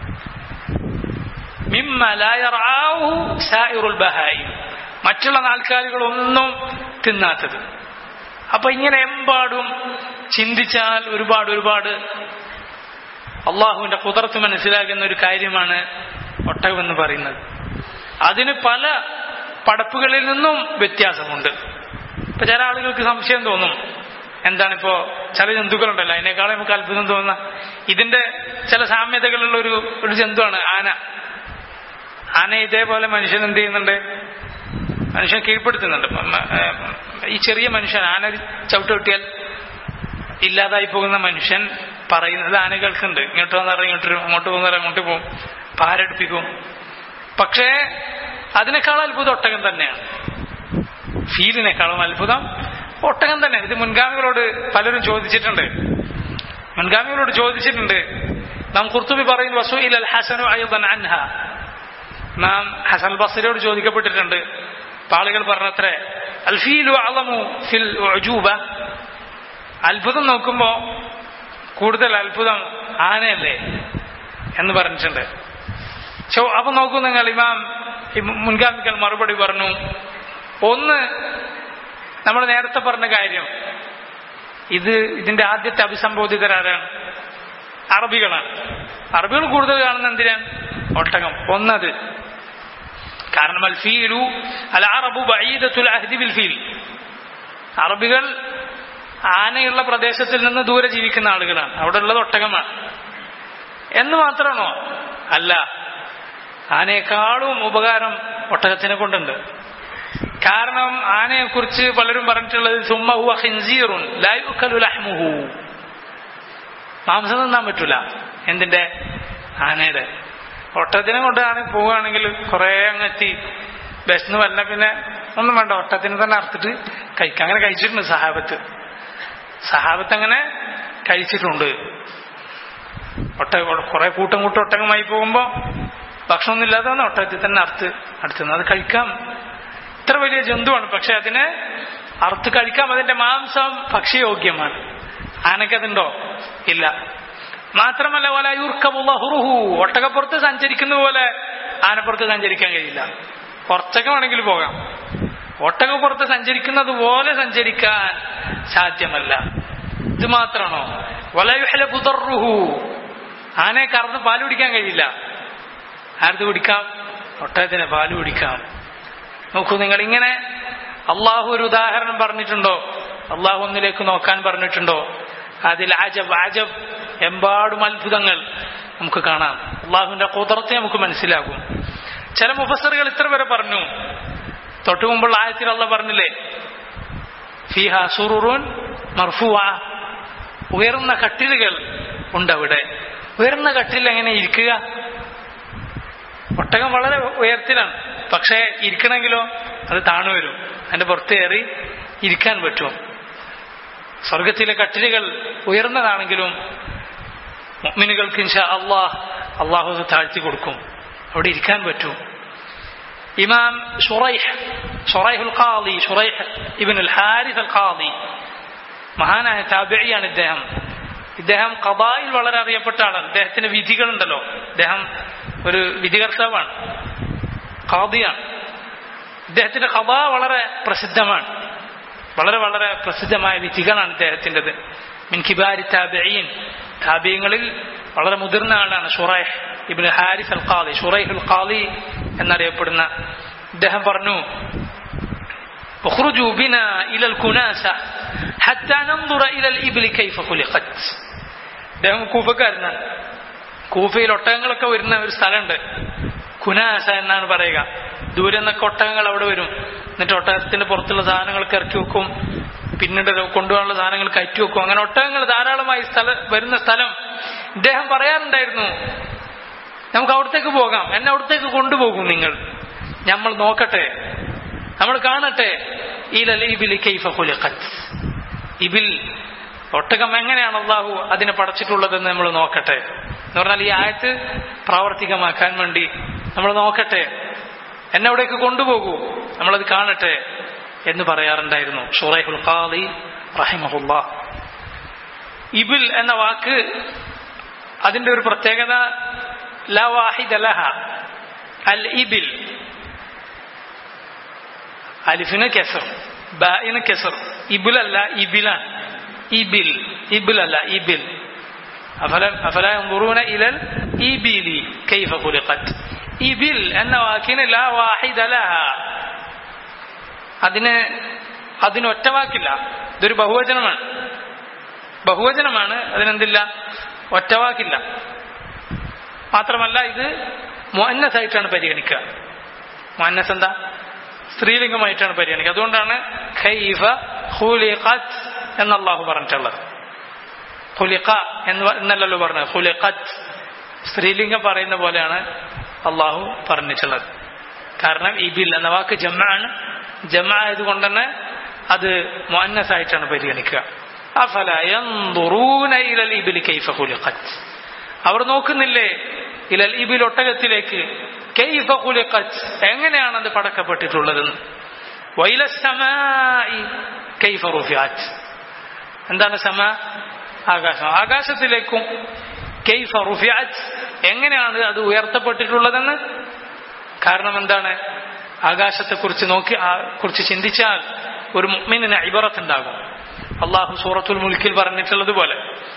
മറ്റുള്ള നാൽക്കാലികളൊന്നും തിന്നാത്തത് അപ്പൊ ഇങ്ങനെ എമ്പാടും ചിന്തിച്ചാൽ ഒരുപാട് ഒരുപാട് അള്ളാഹുവിന്റെ കുതിർത്ത് മനസ്സിലാക്കുന്ന ഒരു കാര്യമാണ് ഒട്ടകമെന്ന് പറയുന്നത് അതിന് പല പടപ്പുകളിൽ നിന്നും വ്യത്യാസമുണ്ട് ഇപ്പൊ ചില ആളുകൾക്ക് സംശയം തോന്നും എന്താണിപ്പോ ചില ജന്തുക്കളുണ്ടല്ലോ അതിനേക്കാളും നമുക്ക് അത്ഭുതം തോന്നുന്ന ഇതിന്റെ ചില സാമ്യതകളുള്ള ഒരു ഒരു ജന്തുവാണ് ആന ആന ഇതേപോലെ മനുഷ്യൻ എന്ത് ചെയ്യുന്നുണ്ട് മനുഷ്യൻ കീഴ്പ്പെടുത്തുന്നുണ്ട് ഈ ചെറിയ മനുഷ്യൻ ആന ചവിട്ട് കിട്ടിയാൽ ഇല്ലാതായി പോകുന്ന മനുഷ്യൻ പറയുന്നത് ആനകൾക്കുണ്ട് ഇങ്ങോട്ട് വന്നാൽ ഇങ്ങോട്ട് വരും അങ്ങോട്ട് പോകുന്നവർ അങ്ങോട്ട് പോകും പാരടിപ്പിക്കും പക്ഷേ അതിനേക്കാൾ അത്ഭുതം ഒട്ടകം തന്നെയാണ് ഫീലിനേക്കാളും അത്ഭുതം ഒട്ടകം തന്നെ ഇത് മുൻഗാമികളോട് പലരും ചോദിച്ചിട്ടുണ്ട് മുൻഗാമികളോട് ചോദിച്ചിട്ടുണ്ട് നാം കുർത്തുബി പറയും വസൂഇൽ അൽ ഹസനു അയ്യദൻ അൻഹ നാം ഹസൻ ബസരിയോട് ചോദിക്കപ്പെട്ടിട്ടുണ്ട് ആളുകൾ പറഞ്ഞത്രേ അൽഫീലു അളമു ഫിൽ ഉജൂബ അത്ഭുതം നോക്കുമ്പോ കൂടുതൽ അത്ഭുതം ആനയല്ലേ എന്ന് പറഞ്ഞിട്ടുണ്ട് ചോ അപ്പൊ നോക്കൂ നിങ്ങൾ ഇമാം മുൻഗാമികൾ മറുപടി പറഞ്ഞു ഒന്ന് നമ്മൾ നേരത്തെ പറഞ്ഞ കാര്യം ഇത് ഇതിന്റെ ആദ്യത്തെ അഭിസംബോധിതരാരാണ് അറബികളാണ് അറബികൾ കൂടുതൽ കാണുന്ന എന്തിനാണ് ഒട്ടകം ഒന്നത് കാരണം അൽ ഫീലു അൽ അറബു ബഈദത്തുൽ അഹ്ദി ബിൽ ഫീൽ അറബികൾ ആനയുള്ള പ്രദേശത്തിൽ നിന്ന് ദൂരെ ജീവിക്കുന്ന ആളുകളാണ് അവിടെ ഉള്ളത് ഒട്ടകമാണ് എന്ന് മാത്രമാണോ അല്ല ആനയെക്കാളും ഉപകാരം ഒട്ടകത്തിനെ കൊണ്ടുണ്ട് കാരണം ആനയെ കുറിച്ച് പലരും പറഞ്ഞിട്ടുള്ളത് സുമ്മഹു ഹിൻസീറുൻ ലഹ്മുഹു മാംസം തിന്നാൻ പറ്റൂല എന്തിന്റെ ആനയുടെ ഒട്ടത്തിനെ കൊണ്ടാണ് പോവുകയാണെങ്കിൽ കുറെ അങ്ങെത്തി ബസ്സിന് വല്ല പിന്നെ ഒന്നും വേണ്ട ഒട്ടത്തിന് തന്നെ അറുത്തിട്ട് കഴിക്കാം അങ്ങനെ കഴിച്ചിട്ടുണ്ട് സഹാബത്ത് സഹാബത്ത് അങ്ങനെ കഴിച്ചിട്ടുണ്ട് ഒട്ട കുറെ കൂട്ടം കൂട്ടം ഒട്ടകമായി പോകുമ്പോൾ ഭക്ഷണമൊന്നും ഇല്ലാതെ വന്ന് ഒട്ടകത്തിൽ തന്നെ അറുത്ത് അടുത്തുനിന്ന് അത് കഴിക്കാം ഇത്ര വലിയ ജന്തുവാണ് പക്ഷെ അതിനെ അറുത്ത് കഴിക്കാം അതിന്റെ മാംസം ഭക്ഷ്യയോഗ്യമാണ് ആനക്കതുണ്ടോ ഇല്ല മാത്രമല്ല വല യൂർക്കമുള്ളഹുറുഹു ഒട്ടകപ്പുറത്ത് സഞ്ചരിക്കുന്ന പോലെ ആനപ്പുറത്ത് സഞ്ചരിക്കാൻ കഴിയില്ല കുറച്ചൊക്കെ വേണമെങ്കിൽ പോകാം ഒട്ടകപ്പുറത്ത് സഞ്ചരിക്കുന്നത് പോലെ സഞ്ചരിക്കാൻ സാധ്യമല്ല ഇത് മാത്രമാണോ വലയുഹല പുതറുഹു ആനയെ കറന്ന് പാല് കുടിക്കാൻ കഴിയില്ല ആർക്ക് കുടിക്കാം ഒട്ടകത്തിന് പാല് കുടിക്കാം നോക്കൂ നിങ്ങൾ ഇങ്ങനെ അള്ളാഹു ഒരു ഉദാഹരണം പറഞ്ഞിട്ടുണ്ടോ അള്ളാഹു ഒന്നിലേക്ക് നോക്കാൻ പറഞ്ഞിട്ടുണ്ടോ അതിൽ ആജബ് ആജബ് എമ്പാടും അത്ഭുതങ്ങൾ നമുക്ക് കാണാം അള്ളാഹുവിന്റെ കുതിർത്തെ നമുക്ക് മനസ്സിലാകും ചില മുഫസറുകൾ ഇത്ര വരെ പറഞ്ഞു തൊട്ടു മുമ്പുള്ള ആയത്തിൽ അള്ള പറഞ്ഞില്ലേ ഫിഹ സുറുറുൻ മർഫുവ ഉയർന്ന കട്ടിലുകൾ ഉണ്ട് അവിടെ ഉയർന്ന കട്ടിൽ എങ്ങനെ ഇരിക്കുക ഒട്ടകം വളരെ ഉയരത്തിലാണ് പക്ഷേ ഇരിക്കണമെങ്കിലോ അത് താണു വരും അതിന്റെ പുറത്ത് കയറി ഇരിക്കാൻ പറ്റും സ്വർഗത്തിലെ കട്ടിലുകൾ ഉയർന്നതാണെങ്കിലും മുഅ്മിനുകൾക്ക് ഇൻഷാ അള്ളാഹ് അള്ളാഹു അത് താഴ്ത്തി കൊടുക്കും അവിടെ ഇരിക്കാൻ പറ്റും ഇമാം ഷുറൈഹ് ഷുറൈഹുൽ ഖാദി ഷുറൈഹ് ഇബ്നുൽ ഹാരിസ് അൽ ഖാദി മഹാനായ താബിഴിയാണ് ഇദ്ദേഹം ഇദ്ദേഹം കബായിൽ വളരെ അറിയപ്പെട്ട ആളാണ് ഇദ്ദേഹത്തിന് വിധികളുണ്ടല്ലോ ഇദ്ദേഹം ഒരു വിധികർത്താവാണ് ഖാദിയാണ് ഇദ്ദേഹത്തിന്റെ കബ വളരെ പ്രസിദ്ധമാണ് വളരെ വളരെ പ്രസിദ്ധമായ വിധികളാണ് ഇദ്ദേഹത്തിൻ്റെത് മിൻ കിബാരി താബിയീൻ താബിയങ്ങളിൽ വളരെ മുതിർന്ന ആളാണ് ഷുറൈഹ് ഇബിൻ ഹാരിസ് അൽ ഖാദി ഷുറൈഹുൽ ഖാദി എന്നറിയപ്പെടുന്ന ഇദ്ദേഹം പറഞ്ഞു اخرجوا بنا إلى الكناسة حتى ننظر إلى الإبل كيف خلقت അദ്ദേഹം കൂഫക്കാരനാണ് കൂഫയിൽ ഒട്ടകങ്ങളൊക്കെ വരുന്ന ഒരു സ്ഥലമുണ്ട് കുനാസ എന്നാണ് പറയുക ദൂരെ നിന്നൊക്കെ ഒട്ടകങ്ങൾ അവിടെ വരും എന്നിട്ട് ഒട്ടകത്തിന്റെ പുറത്തുള്ള സാധനങ്ങളൊക്കെ ഇറക്കി വെക്കും പിന്നീട് കൊണ്ടുപോകാനുള്ള സാധനങ്ങൾ കയറ്റി വെക്കും അങ്ങനെ ഒട്ടകങ്ങൾ ധാരാളമായി സ്ഥല വരുന്ന സ്ഥലം ഇദ്ദേഹം പറയാറുണ്ടായിരുന്നു നമുക്ക് അവിടത്തേക്ക് പോകാം എന്നെ അവിടത്തേക്ക് കൊണ്ടുപോകും നിങ്ങൾ നമ്മൾ നോക്കട്ടെ നമ്മൾ കാണട്ടെ ഇലൽ ഇബിലി കൈഫ ഖുലിഖത്ത് ഇബിൽ ഒട്ടകം എങ്ങനെയാണ് അള്ളാഹു അതിനെ പടച്ചിട്ടുള്ളതെന്ന് നമ്മൾ നോക്കട്ടെ എന്ന് പറഞ്ഞാൽ ഈ ആയത്ത് പ്രാവർത്തികമാക്കാൻ വേണ്ടി നമ്മൾ നോക്കട്ടെ എന്നെ അവിടേക്ക് കൊണ്ടുപോകൂ നമ്മളത് കാണട്ടെ എന്ന് പറയാറുണ്ടായിരുന്നു ഷുറൈഹുൽ ഖാദി റഹിമഹുല്ല ഇബിൽ എന്ന വാക്ക് അതിന്റെ ഒരു പ്രത്യേകത ല വാഹിദ ലഹ അൽ ഇബിൽ അലിഫിന് കെസർ ബായിന് കെസർ ഇബിലല്ല ഇബിലാണ് ഇബിൽ ഇബിലല്ല ഇബിൽ أفلا ينظرون إلى الإبل كيف خلقت ഇബിൽ എന്ന വാക്കിന് ലാ വാഹിദ ലഹ അതിന് അതിന് ഒറ്റ വാക്കില്ല ഇതൊരു ബഹുവചനമാണ് ബഹുവചനമാണ് അതിനെന്തില്ല ഒറ്റ വാക്കില്ല മാത്രമല്ല ഇത് മുഅന്നസ് ആയിട്ടാണ് പരിഗണിക്കുക മുഅന്നസ് എന്താ സ്ത്രീലിംഗമായിട്ടാണ് പരിഗണിക്കുക അതുകൊണ്ടാണ് ഖൈഫ ഖുലിഖത്ത് എന്ന് അള്ളാഹു പറഞ്ഞിട്ടുള്ളത് ഖുലിഖ എന്ന് എന്നല്ലല്ലോ പറഞ്ഞത് ഖുലിഖത്ത് സ്ത്രീലിംഗം പറയുന്ന പോലെയാണ് അള്ളാഹു പറഞ്ഞിട്ടുള്ളത് കാരണം ഇബിൽ എന്ന വാക്ക് ജമ്മാണ് ജമ ആയതുകൊണ്ട് തന്നെ അത് മുഅന്നസ് ആയിട്ടാണ് പരിഗണിക്കുക അഫല യൻദുറൂന ഇലൽ ഇബിലി കൈഫ ഖുലിഖത്ത് അവർ നോക്കുന്നില്ലേ ഇലൽ ഇബിൽ ഒട്ടകത്തിലേക്ക് കൈഫ ഖുലിഖത്ത് എങ്ങനെയാണ് അത് പടക്കപ്പെട്ടിട്ടുള്ളതെന്ന് വൈല സമായി കൈഫ റുഫിഅത്ത് എന്താണ് സമ ആകാശം ആകാശത്തിലേക്കും കൈഫ റുഫിഅത്ത് എങ്ങനെയാണ് അത് ഉയർത്തപ്പെട്ടിട്ടുള്ളതെന്ന് കാരണം എന്താണ് ആകാശത്തെക്കുറിച്ച് നോക്കി കുറിച്ച് ചിന്തിച്ചാൽ ഒരു മുഅ്മിനിന് ഇബറത്ത് ഉണ്ടാകും അള്ളാഹു സൂറത്തുൽ മുൽക്കിൽ പറഞ്ഞിട്ടുള്ളത് പോലെ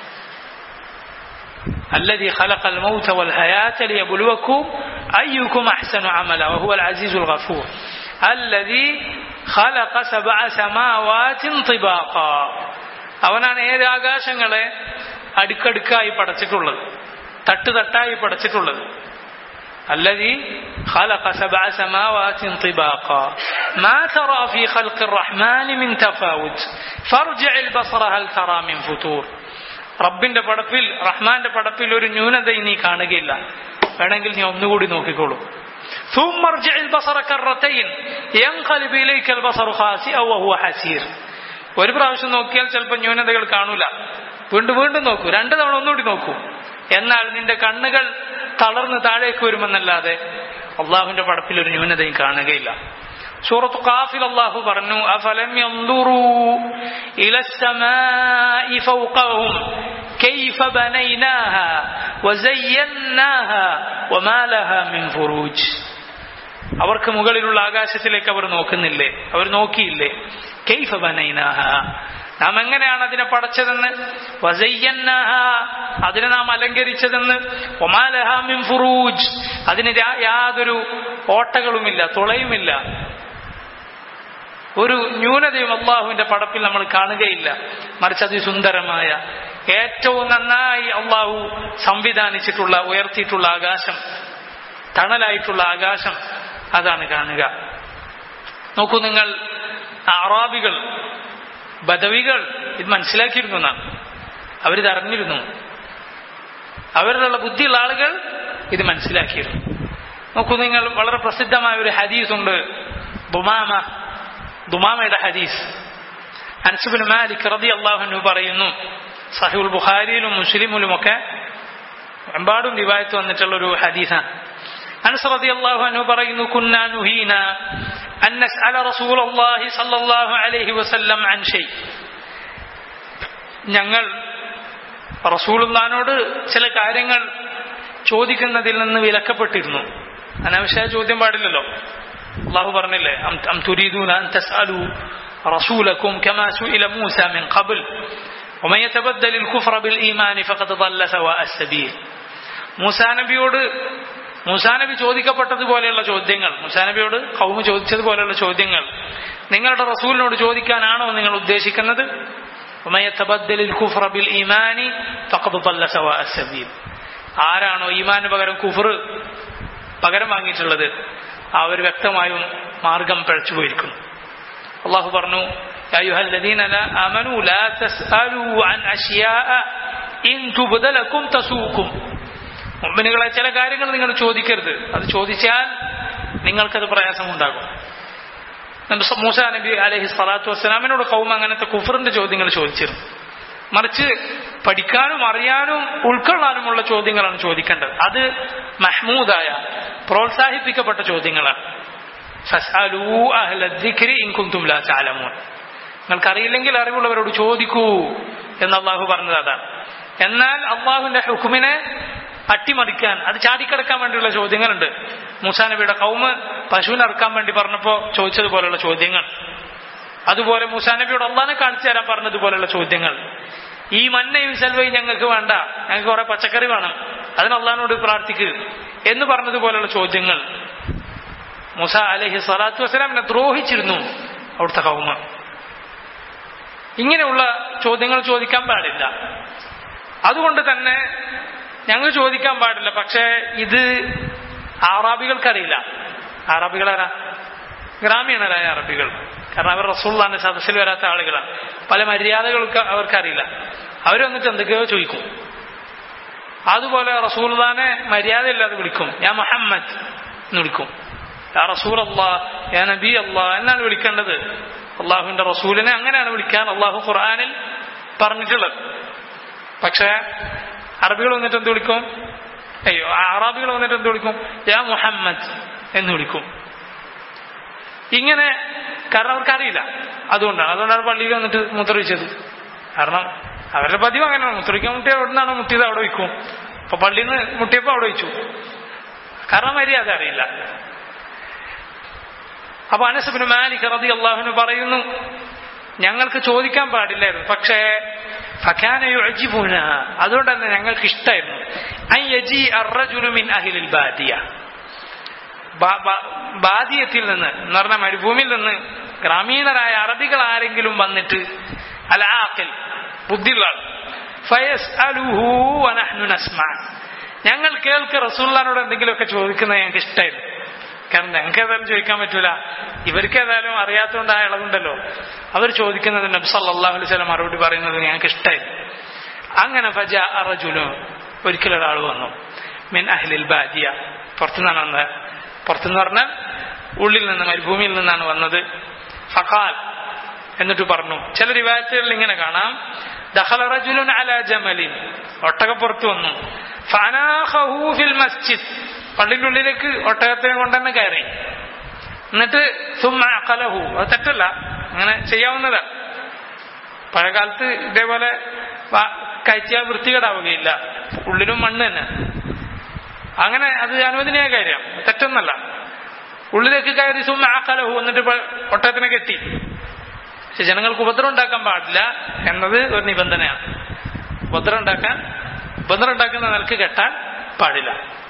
الذي خلق الموت والحياة ليبلوكم أيكم أحسن عملا وهو العزيز الغفور الذي خلق سبع سماوات طباقا അവനാണ് ഏഴ് ആകാശങ്ങളെ അടുക്കടുക്കായി പടച്ചിട്ടുള്ളത് തട്ട് തട്ടായി പടച്ചിട്ടുള്ളത് الذي خلق سبع سماوات طباقا ما ترى في خلق الرحمن من تفاوت فارجع البصر هل ترى من فتور റബ്ബിന്റെ പടപ്പിൽ റഹ്മാന്റെ പടപ്പിൽ ഒരു ന്യൂനതയും നീ കാണുകയില്ല വേണമെങ്കിൽ നീ ഒന്നുകൂടി നോക്കിക്കോളൂ ثم ارجع البصر كرتين ينقلب اليك البصر خاسئا وهو حسير ഒരു പ്രാവശ്യം നോക്കിയാൽ ചിലപ്പോൾ ന്യൂനതകൾ കാണൂല വീണ്ടും വീണ്ടും നോക്കൂ രണ്ടു തവണ ഒന്നുകൂടി നോക്കൂ എന്നാൽ നിന്റെ കണ്ണുകൾ തളർന്ന് താഴേക്ക് വരുമെന്നല്ലാതെ അള്ളാഹുവിന്റെ പടപ്പിൽ ഒരു ന്യൂനതയും കാണുകയില്ല സൂറത്ത് ഖാഫിൽ അള്ളാഹു പറഞ്ഞു അഫലം യൻദുറൂ ഇല السماء فوقهم كيف بنيناها وزيناها وما لها من فروج അവർക്ക് മുകളിലുള്ള ആകാശത്തിലേക്ക് അവർ നോക്കുന്നില്ലേ അവർ നോക്കിയില്ലേ കൈഫ ബനൈനാഹ നാം എങ്ങനെയാണ് അതിനെ പടച്ചതെന്ന് വസയ്യന്നാഹ അതിനെ നാം അലങ്കരിച്ചതെന്ന് ഒമാലഹ മിൻ ഫുറൂജ് അതിന് യാ- യാതൊരു ഓട്ടകളുമില്ല തുളയുമില്ല ഒരു ന്യൂനതയും അള്ളാഹുവിന്റെ പടപ്പിൽ നമ്മൾ കാണുകയില്ല മറിച്ച് അതിസുന്ദരമായ ഏറ്റവും നന്നായി അള്ളാഹു സംവിധാനിച്ചിട്ടുള്ള ഉയർത്തിയിട്ടുള്ള ആകാശം തണലായിട്ടുള്ള ആകാശം അതാണ് കാണുക നോക്കൂ നിങ്ങൾ അറാബികൾ ബദവികൾ ഇത് മനസ്സിലാക്കിയിരുന്നു നാം അവരിത് അറിഞ്ഞിരുന്നു അവരിലുള്ള ബുദ്ധിയുള്ള ആളുകൾ ഇത് മനസ്സിലാക്കിയിരുന്നു നോക്കൂ നിങ്ങൾ വളരെ പ്രസിദ്ധമായ ഒരു ഹദീസ് ഉണ്ട് ദുമാമ ദുമാമയുടെ ഹദീസ് അൻസുബിൻ മാലിക് റതി അള്ളാഹുനു പറയുന്നു സഹിഉൽ ബുഖാരിയിലും മുസ്ലിമിലുമൊക്കെ എമ്പാടും റിവായത്ത് വന്നിട്ടുള്ള ഒരു ഹദീസാണ് അനസ് റതി അള്ളാഹു പറയുന്നു കുന്നാ നുഹീന അൻ നസ്അല റസൂലല്ലാഹി സല്ലല്ലാഹു അലൈഹി വസല്ലം അൻ ഷൈ ഞങ്ങൾ റസൂലുള്ളാനോട് ചില കാര്യങ്ങൾ ചോദിക്കുന്നതിൽ നിന്ന് വിലക്കപ്പെട്ടിരുന്നു അനാവശ്യ ചോദ്യം പാടില്ലല്ലോ അള്ളാഹു പറഞ്ഞില്ലേ അം അം തുരീദൂന അൻ തസ്അലു റസൂലക്കും കമാ സുഇല മൂസ മിൻ ഖബൽ ومن يتبدل الكفر بالإيمان فقد ضل سواء السبيل മൂസാ നബിയോട് മൂസാ നബി ചോദിക്കപ്പെട്ടതുപോലെയുള്ള ചോദ്യങ്ങൾ മൂസാ നബിയോട് കൗമ ചോദിച്ചതുപോലെയുള്ള ചോദ്യങ്ങൾ നിങ്ങളുടെ റസൂലിനോട് ചോദിക്കാനാണോ നിങ്ങൾ ഉദ്ദേശിക്കുന്നത് ومن يتبدل الكفر بالإيمان فقد ضل سواء السبيل ആരാണോ ഈമാന് പകരം കുഫർ പകരം വാങ്ങിയിട്ടുള്ളത് അവർ വ്യക്തമായും മാർഗം പിഴച്ചു പോയിരിക്കുന്നു അള്ളാഹു പറഞ്ഞു يا أيها الذين لا آمنوا لا تسألوا عن أشياء إن تبد لكم تسوكم മുമ്പിനുകളെ ചില കാര്യങ്ങൾ നിങ്ങൾ ചോദിക്കരുത് അത് ചോദിച്ചാൽ നിങ്ങൾക്കത് പ്രയാസമുണ്ടാകും നബി സ- മൂസ നബി അലഹി സ്വലാത്തു വസ്സലാമിനോട് കൗമ അങ്ങനത്തെ കുഫറിന്റെ ചോദ്യങ്ങൾ ചോദിച്ചിരുന്നു മറിച്ച് പഠിക്കാനും അറിയാനും ഉൾക്കൊള്ളാനുമുള്ള ചോദ്യങ്ങളാണ് ചോദിക്കേണ്ടത് അത് മഹ്മൂദായ പ്രോത്സാഹിപ്പിക്കപ്പെട്ട ചോദ്യങ്ങളാണ് ഫസ്അലൂ അഹ്ല ദിക്രി ഇൻ കുന്തും ലാ തഅലമൂൻ നിങ്ങൾക്കറിയില്ലെങ്കിൽ അറിവുള്ളവരോട് ചോദിക്കൂ എന്ന് അള്ളാഹു പറഞ്ഞത് അതാണ് എന്നാൽ അള്ളാഹുവിന്റെ ഹുക്കുമിനെ അട്ടിമറിക്കാൻ അത് ചാടിക്കടക്കാൻ വേണ്ടിയുള്ള ചോദ്യങ്ങളുണ്ട് മൂസാ നബിയുടെ കൗമ് പശുവിനെ ഇറക്കാൻ വേണ്ടി പറഞ്ഞപ്പോ ചോദിച്ചതുപോലെയുള്ള ചോദ്യങ്ങൾ അതുപോലെ മൂസാ നബിയോട് അള്ളാഹിനെ കാണിച്ചു തരാൻ പറഞ്ഞതുപോലെയുള്ള ചോദ്യങ്ങൾ ഈ മന്നയും സെൽവയും ഞങ്ങൾക്ക് വേണ്ട ഞങ്ങൾക്ക് കുറെ പച്ചക്കറി വേണം അതിന് അള്ളഹാനോട് പ്രാർത്ഥിക്കുക എന്ന് പറഞ്ഞതുപോലെയുള്ള ചോദ്യങ്ങൾ മുസ അലഹി സ്വലാത്തു വസ്സലാമിനെ ദ്രോഹിച്ചിരുന്നു അവിടുത്തെ കൗമ ഇങ്ങനെയുള്ള ചോദ്യങ്ങൾ ചോദിക്കാൻ പാടില്ല അതുകൊണ്ട് തന്നെ ഞങ്ങൾ ചോദിക്കാൻ പാടില്ല പക്ഷേ ഇത് ആറാബികൾക്കറിയില്ല ആറാബികളാരാ ഗ്രാമീണരായ അറബികൾ കാരണം അവർ റസൂള്ളാന്റെ സദസ്സിൽ വരാത്ത ആളുകളാണ് പല മര്യാദകൾക്ക് അവർക്കറിയില്ല അവർ വന്നിട്ട് എന്തൊക്കെയോ ചോദിക്കും അതുപോലെ റസൂൽദാനെ മര്യാദയില്ലാതെ വിളിക്കും ഞാൻ മുഹമ്മദ് എന്ന് വിളിക്കും യാ റസൂൽ അള്ളാ യാ നബി അള്ളാ എന്നാണ് വിളിക്കേണ്ടത് അള്ളാഹുവിന്റെ റസൂലിനെ അങ്ങനെയാണ് വിളിക്കാൻ അള്ളാഹു ഖുർആാനിൽ പറഞ്ഞിട്ടുള്ളത് പക്ഷേ അറബികൾ വന്നിട്ട് എന്ത് വിളിക്കും അയ്യോ അറാബികൾ വന്നിട്ട് എന്ത് വിളിക്കും യാ മുഹമ്മദ് എന്ന് വിളിക്കും ഇങ്ങനെ കാരണം അവർക്കറിയില്ല അതുകൊണ്ടാണ് അതുകൊണ്ടാണ് പള്ളിയിൽ വന്നിട്ട് മുദ്രവിച്ചത് കാരണം അവരുടെ പതിവ് അങ്ങനെയാണ് മുദ്രയ്ക്കാൻ മുട്ടിയ എവിടെ നിന്നാണ് മുട്ടിയത് അവിടെ വയ്ക്കും അപ്പൊ പള്ളിയിൽ നിന്ന് മുട്ടിയപ്പോൾ അവിടെ വെച്ചു കാരണം മര്യാദ അറിയില്ല അപ്പൊ അനസബിന് മാലിക് റതി അള്ളാഹുന് പറയുന്നു ഞങ്ങൾക്ക് ചോദിക്കാൻ പാടില്ലായിരുന്നു പക്ഷേ ഫക്കാന യുഅജിബുന അതുകൊണ്ട് തന്നെ ഞങ്ങൾക്ക് ഇഷ്ടമായിരുന്നു അൻ യജി അർറജുലു മിൻ അഹ്ലിൽ ബാദിയ ബാ- ബാ- ബാദിയത്തിൽ നിന്ന് എന്ന് പറഞ്ഞ മരുഭൂമിയിൽ നിന്ന് ഗ്രാമീണരായ അറബികൾ ആരെങ്കിലും വന്നിട്ട് അൽ ആഖിൽ ബുദ്ധിയുള്ള ആൾ ഫയസ്അലുഹു വനഹ്നു നസ്മഅ ഞങ്ങൾ കേൾക്ക് റസൂള്ളാനോട് എന്തെങ്കിലുമൊക്കെ ചോദിക്കുന്നത് ഞങ്ങൾക്ക് ഇഷ്ടമായിരുന്നു കാരണം ഞങ്ങൾക്ക് ഏതായാലും ചോദിക്കാൻ പറ്റൂല ഇവർക്ക് ഏതായാലും അറിയാത്തതുകൊണ്ട് ആ ഇളവുണ്ടല്ലോ അവർ ചോദിക്കുന്നത് നബി സല്ലല്ലാഹു അലൈഹി വസല്ലം മറുപടി പറയുന്നത് ഞങ്ങൾക്ക് ഇഷ്ടമായിരുന്നു അങ്ങനെ ഫജ അറജുലു ഒരിക്കൽ ഒരാൾ വന്നു മിൻ അഹ്ലിൽ ബാദിയ പുറത്തുനിന്നാണ് വന്നത് പുറത്തുനിന്ന് പറഞ്ഞാൽ ഉള്ളിൽ നിന്ന് മരുഭൂമിയിൽ നിന്നാണ് വന്നത് ഫഖാൽ എന്നിട്ട് പറഞ്ഞു ചില റിവായത്തുകളിൽ ഇങ്ങനെ കാണാം ദഖല റജുലുൻ അലാ ജമലിൻ ഒട്ടകപ്പുറത്ത് വന്നു ഫനാഖഹു ഫിൽ മസ്ജിദ് പള്ളിന്റെ ഉള്ളിലേക്ക് ഒട്ടകത്തിനെ കൊണ്ട് തന്നെ കയറി എന്നിട്ട് സുമ്മ അഖലഹു അത് തെറ്റല്ല അങ്ങനെ ചെയ്യാവുന്നതാണ് പഴയകാലത്ത് ഇതേപോലെ കഴിച്ചാൽ വൃത്തികേടാവുകയില്ല ഉള്ളിലും മണ്ണ് തന്നെ അങ്ങനെ അത് അനുവദനീയ കാര്യം തെറ്റൊന്നല്ല ഉള്ളിലേക്ക് കയറി സുമ്മ ആക്കലഹു എന്നിട്ട് ഒട്ടകത്തിനെ കെട്ടി പക്ഷെ ജനങ്ങൾക്ക് ഉപദ്രവം ഉണ്ടാക്കാൻ പാടില്ല എന്നത് ഒരു നിബന്ധനയാണ് ഉപദ്രവം ഉണ്ടാക്കാൻ ഉപദ്രവം ഉണ്ടാക്കുന്ന നിലക്ക് കെട്ടാൻ പാടില്ല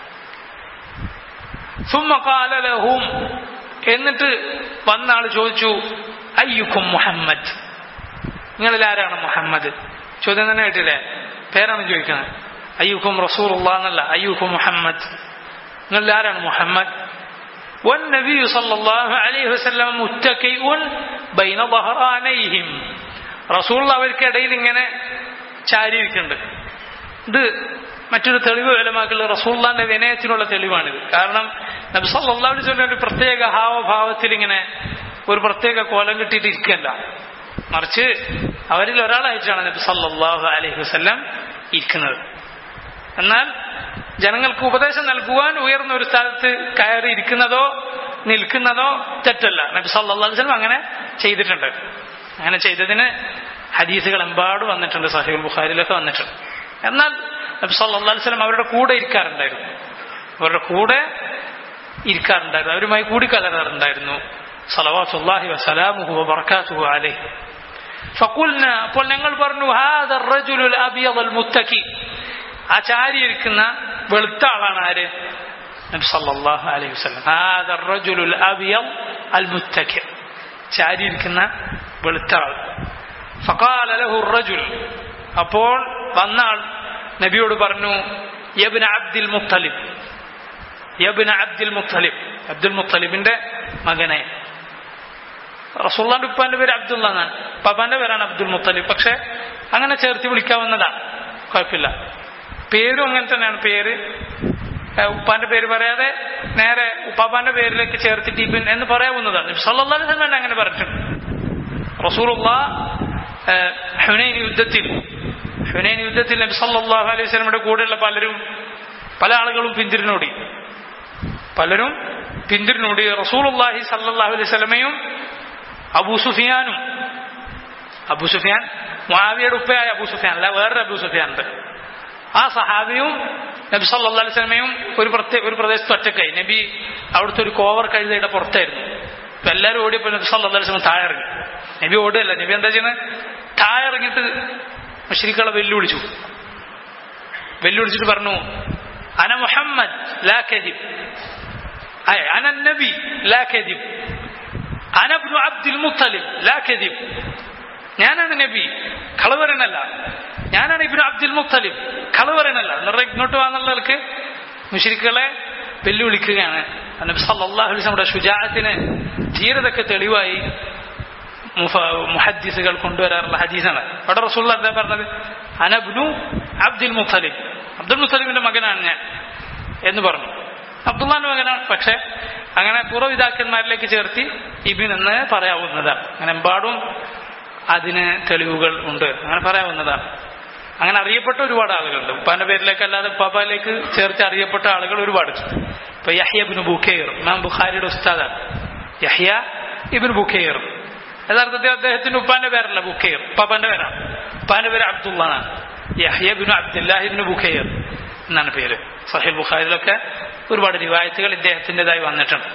സുമ്മ കാലലഹും എന്നിട്ട് വന്ന ആള് ചോദിച്ചു അയ്യുക്കും മുഹമ്മദ് നിങ്ങളിൽ ആരാണ് മുഹമ്മദ് ചോദ്യം തന്നെ കേട്ടില്ലേ പേരാണ് ചോദിക്കുന്നത് അയ്യുക്കും റസൂർ എന്നല്ല അയ്യുക്കും മുഹമ്മദ് നിങ്ങളിൽ ആരാണ് മുഹമ്മദ് والنبي صلى الله عليه وسلم متكئ بين ظهرانيهم റസൂൾ അവർക്കിടയിൽ ഇങ്ങനെ ചാരിയിരിക്കുന്നുണ്ട് ഇത് മറ്റൊരു തെളിവ് വിലമാക്കുള്ള റസൂള്ളാന്റെ വിനയത്തിനുള്ള തെളിവാണിത് കാരണം നബി സല്ലല്ലാഹു അലൈഹി വസല്ലം ഒരു പ്രത്യേക ഹാവഭാവത്തിൽ ഇങ്ങനെ ഒരു പ്രത്യേക കോലം കിട്ടിയിട്ട് ഇരിക്കല്ല മറിച്ച് അവരിൽ ഒരാളായിട്ടാണ് നബി സല്ലല്ലാഹു അലൈഹി വസല്ലം ഇരിക്കുന്നത് എന്നാൽ ജനങ്ങൾക്ക് ഉപദേശം നൽകുവാൻ ഉയർന്ന ഒരു സ്ഥലത്ത് കയറി ഇരിക്കുന്നതോ നിൽക്കുന്നതോ തെറ്റല്ല നബി സല്ലല്ലാഹു അലൈഹി വസല്ലം അങ്ങനെ ചെയ്തിട്ടുണ്ട് അങ്ങനെ ചെയ്തതിന് ഹദീസുകൾ എമ്പാട് വന്നിട്ടുണ്ട് സഹീൽ ബുഖാരിലൊക്കെ വന്നിട്ടുണ്ട് എന്നാൽ നബി സല്ലല്ലാഹു അലൈഹി വസല്ലം അവരുടെ കൂടെ ഇരിക്കാറുണ്ടായിരുന്നു അവരുടെ കൂടെ ഇരിക്കാറുണ്ടായിരുന്നു അവരുമായി കൂടിക്കലരാറുണ്ടായിരുന്നു സലവാത്തുല്ലാഹി വസലാമുഹു വബർക്കാത്തുഹു അലൈഹി ഫഖുൽന അപ്പോൾ ഞങ്ങൾ പറഞ്ഞു ഹാദ റജുലുൽ അബിയദൽ മുത്തക്കി ആ ചാരി ഇരിക്കുന്ന വെളുത്ത ആളാണ് ആര് നബി സല്ലല്ലാഹു അലൈഹി വസല്ലം ഹാദ റജുലുൽ അബിയദ് അൽ മുത്തക്കി ചാരി ഇരിക്കുന്ന വെളുത്ത ആൾ ഫഖാല ലഹു റജുൽ അപ്പോൾ വന്ന ആൾ നബിയോട് പറഞ്ഞു യബ്ന അബ്ദുൽ മുത്തലിബ് യബ്ന അബ്ദുൽ മുത്തലിബ് അബ്ദുൽ മുത്തലിബിന്റെ മകനെ റസൂള്ളാന്റെ ഉപ്പാന്റെ പേര് അബ്ദുള്ള എന്നാണ് പപ്പാന്റെ പേരാണ് അബ്ദുൽ മുത്തലിബ് പക്ഷെ അങ്ങനെ ചേർത്ത് വിളിക്കാവുന്നതാണ് കുഴപ്പമില്ല പേരും അങ്ങനെ തന്നെയാണ് പേര് ഉപ്പാന്റെ പേര് പറയാതെ നേരെ ഉപ്പാപ്പാന്റെ പേരിലേക്ക് ചേർത്തിട്ട് ഇബിൻ എന്ന് പറയാവുന്നതാണ് സല്ലല്ലാഹു അലൈഹി വസല്ലം അങ്ങനെ പറഞ്ഞിട്ടുണ്ട് റസൂലുള്ള ഹുനൈൻ യുദ്ധത്തിൽ ഹുനൈൻ യുദ്ധത്തിൽ നബി സല്ലല്ലാഹു അലൈഹി വസല്ലമയുടെ കൂടെയുള്ള പലരും പല ആളുകളും പിന്തിരിനോടി പലരും പിന്തിരിനോടി റസൂലുള്ളാഹി സല്ലല്ലാഹു അലൈഹി വസല്ലമയും അബൂ സുഫിയാനും അബൂ സുഫിയാൻ മുആവിയയുടെ ഉപ്പയായ അബൂ സുഫിയാൻ അല്ല വേറൊരു അബൂ സുഫിയാൻ ഉണ്ട് ആ സഹാബിയും നബി സല്ലല്ലാഹു അലൈഹി വസല്ലമയും ഒരു പ്രത്യേക ഒരു പ്രദേശത്ത് ഒറ്റക്കായി നബി അവിടുത്തെ ഒരു കോവർ കഴുതയുടെ പുറത്തായിരുന്നു അപ്പൊ എല്ലാവരും ഓടിയപ്പോൾ നബി സല്ലല്ലാഹു അലൈഹി വസല്ലം താഴെ ഇറങ്ങി നബി ഓടുകയല്ല നബി എന്താ ചെയ്യുന്നത് താഴെ ഇറങ്ങിയിട്ട് മുശ്രിക്കുകളെ വെല്ലുവിളിച്ചു വെല്ലുവിളിച്ചിട്ട് പറഞ്ഞു അന മുഹമ്മദ് ലാ കദിബ് അന നബി ലാ കദിബ് അനബ്നു അബ്ദുൽ മുത്തലിബ് ലാ കദിബ് ഞാനാണ് നബി കളവരനല്ല ഞാനാണ് ഇബ്നു അബ്ദുൽ മുത്തലിബ് കളവരനല്ല എന്നിട്ട് ഇങ്ങോട്ട് വന്നുള്ളവർക്ക് മുഷിരിക്കുകളെ വെല്ലുവിളിക്കുകയാണ് നബി സല്ലല്ലാഹു അലൈഹി വസല്ലമയുടെ ശുജാഅത്തിന് ധീരതയ്ക്ക് തെളിവായി മുഹദ്ദിസുകൾ കൊണ്ടുവരാറുള്ള ഹദീസാണ് അവിടെ റസൂൽ എന്താ പറഞ്ഞത് അനബ്നു അബ്ദുൽ മുത്തലിബ് അബ്ദുൽ മുത്തലിബിന്റെ മകനാണ് ഞാൻ എന്ന് പറഞ്ഞു അബ്ദുള്ളാന്റെ മകനാണ് പക്ഷെ അങ്ങനെ പൂർവ്വപിതാക്കന്മാരിലേക്ക് ചേർത്തി ഇബിൻ എന്ന് പറയാവുന്നതാണ് അങ്ങനെ എമ്പാടും അതിന് തെളിവുകൾ ഉണ്ട് അങ്ങനെ പറയാവുന്നതാണ് അങ്ങനെ അറിയപ്പെട്ട ഒരുപാട് ആളുകളുണ്ട് ഉപ്പാന്റെ പേരിലേക്ക് അല്ലാതെ ഉപ്പാപ്പയിലേക്ക് ചേർത്ത് അറിയപ്പെട്ട ആളുകൾ ഒരുപാട് ഇപ്പൊ യഹ്യ ഇബിൻ ബുഖേർ ഇമാം ബുഖാരിയുടെ ഉസ്താദാണ് യഹ്യ ഇബിൻ ബുഖേർ യഥാർത്ഥത്തിൽ അദ്ദേഹത്തിന്റെ ഉപ്പാന്റെ പേരല്ല ബുഖേർ ഉപ്പാപ്പന്റെ പേരാണ് ഉപ്പാന്റെ പേര് അബ്ദുള്ളാണ് യഹ്യ ബിൻ അബ്ദുല്ലാഹിബിൻ ബുഖേർ എന്നാണ് പേര് സഹിൽ ബുഖാരിലൊക്കെ ഒരുപാട് റിവായത്തുകൾ ഇദ്ദേഹത്തിൻ്റെതായി വന്നിട്ടുണ്ട്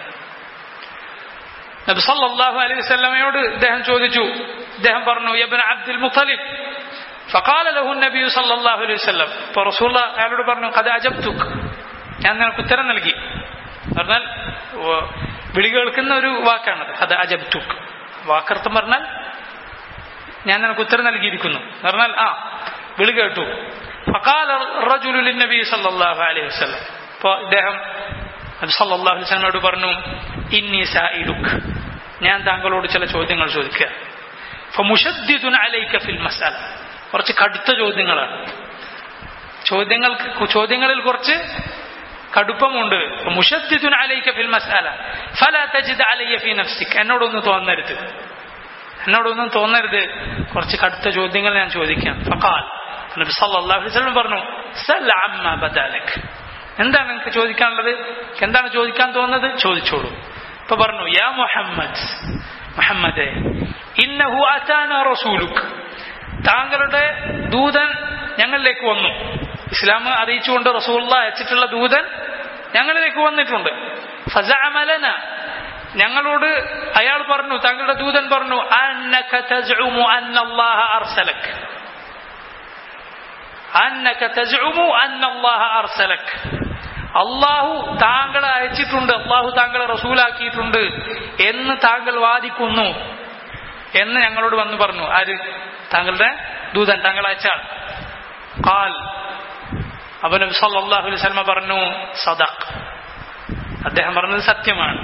നബി സല്ലല്ലാഹു അലൈഹി വസല്ലമയോട് ഇദ്ദേഹം ചോദിച്ചു ഇദ്ദേഹം പറഞ്ഞു യബ്ന അബ്ദുൽ മുത്തലിബ് فقال له النبي صلى الله عليه وسلم فرسول الله അയാളോട് പറഞ്ഞു قد അജബ്തുക് ഞാൻ നിനക്ക് ഉത്തരം നൽകി പറഞ്ഞാൽ വിളി കേൾക്കുന്ന ഒരു വാക്കാണത് അത് അജബ്തുക് വാക്കർത്ഥം പറഞ്ഞാൽ ഞാൻ നിനക്ക് ഉത്തരം നൽകിയിരിക്കുന്നു പറഞ്ഞാൽ ആ വിളി കേട്ടു فقال الرجل للنبي صلى الله عليه وسلم അപ്പോൾ ഇദ്ദേഹം നബി സല്ലല്ലാഹു അലൈഹി വസല്ലമയോട് പറഞ്ഞു ഇന്നി സായിലുക് ഞാൻ താങ്കളോട് ചില ചോദ്യങ്ങൾ ചോദിക്കുക ഫമുഷദ്ദിദുൻ അലൈക ഫിൽ മസ്അല കുറച്ച് കടുത്ത ചോദ്യങ്ങളാണ് ചോദ്യങ്ങൾക്ക് ചോദ്യങ്ങളിൽ കുറച്ച് കടുപ്പമുണ്ട് മുഷദ്ദിദുൻ അലൈക ഫിൽ മസ്അല ഫലാ തജിദ് അലയ്യ ഫീ നഫ്സിക് എന്നോടൊന്നും തോന്നരുത് എന്നോടൊന്നും തോന്നരുത് കുറച്ച് കടുത്ത ചോദ്യങ്ങൾ ഞാൻ ചോദിക്കാം ഫഖാൽ നബി സല്ലല്ലാഹു അലൈഹി വസല്ലം പറഞ്ഞു സൽ അമ്മ ബദാലക് എന്താണ് നിങ്ങൾക്ക് ചോദിക്കാനുള്ളത് എന്താണ് ചോദിക്കാൻ തോന്നുന്നത് ചോദിച്ചോളൂ ഇപ്പൊ പറഞ്ഞു യാ മുഹമ്മദ് മുഹമ്മദേ ഇന്നഹു അതാന റസൂലുക് താങ്കളുടെ ദൂതൻ ഞങ്ങളിലേക്ക് വന്നു ഇസ്ലാം അറിയിച്ചുകൊണ്ട് റസൂള്ള അയച്ചിട്ടുള്ള ദൂതൻ ഞങ്ങളിലേക്ക് വന്നിട്ടുണ്ട് ഫസഅമലന ഞങ്ങളോട് അയാൾ പറഞ്ഞു താങ്കളുടെ ദൂതൻ പറഞ്ഞു അന്നക തസ്ഉമു അന്നല്ലാഹ അർസലക് അന്നക തസ്ഉമു അന്നല്ലാഹ അർസലക് അള്ളാഹു താങ്കളെ അയച്ചിട്ടുണ്ട് അള്ളാഹു താങ്കളെ റസൂലാക്കിയിട്ടുണ്ട് എന്ന് താങ്കൾ വാദിക്കുന്നു എന്ന് ഞങ്ങളോട് വന്ന് പറഞ്ഞു ആര് താങ്കളുടെ ദൂതൻ താങ്കൾ അയച്ചാൾ കാൽ അവൻ സല്ലല്ലാഹു അലൈഹി വസല്ലമ പറഞ്ഞു സദഖ് അദ്ദേഹം പറഞ്ഞത് സത്യമാണ്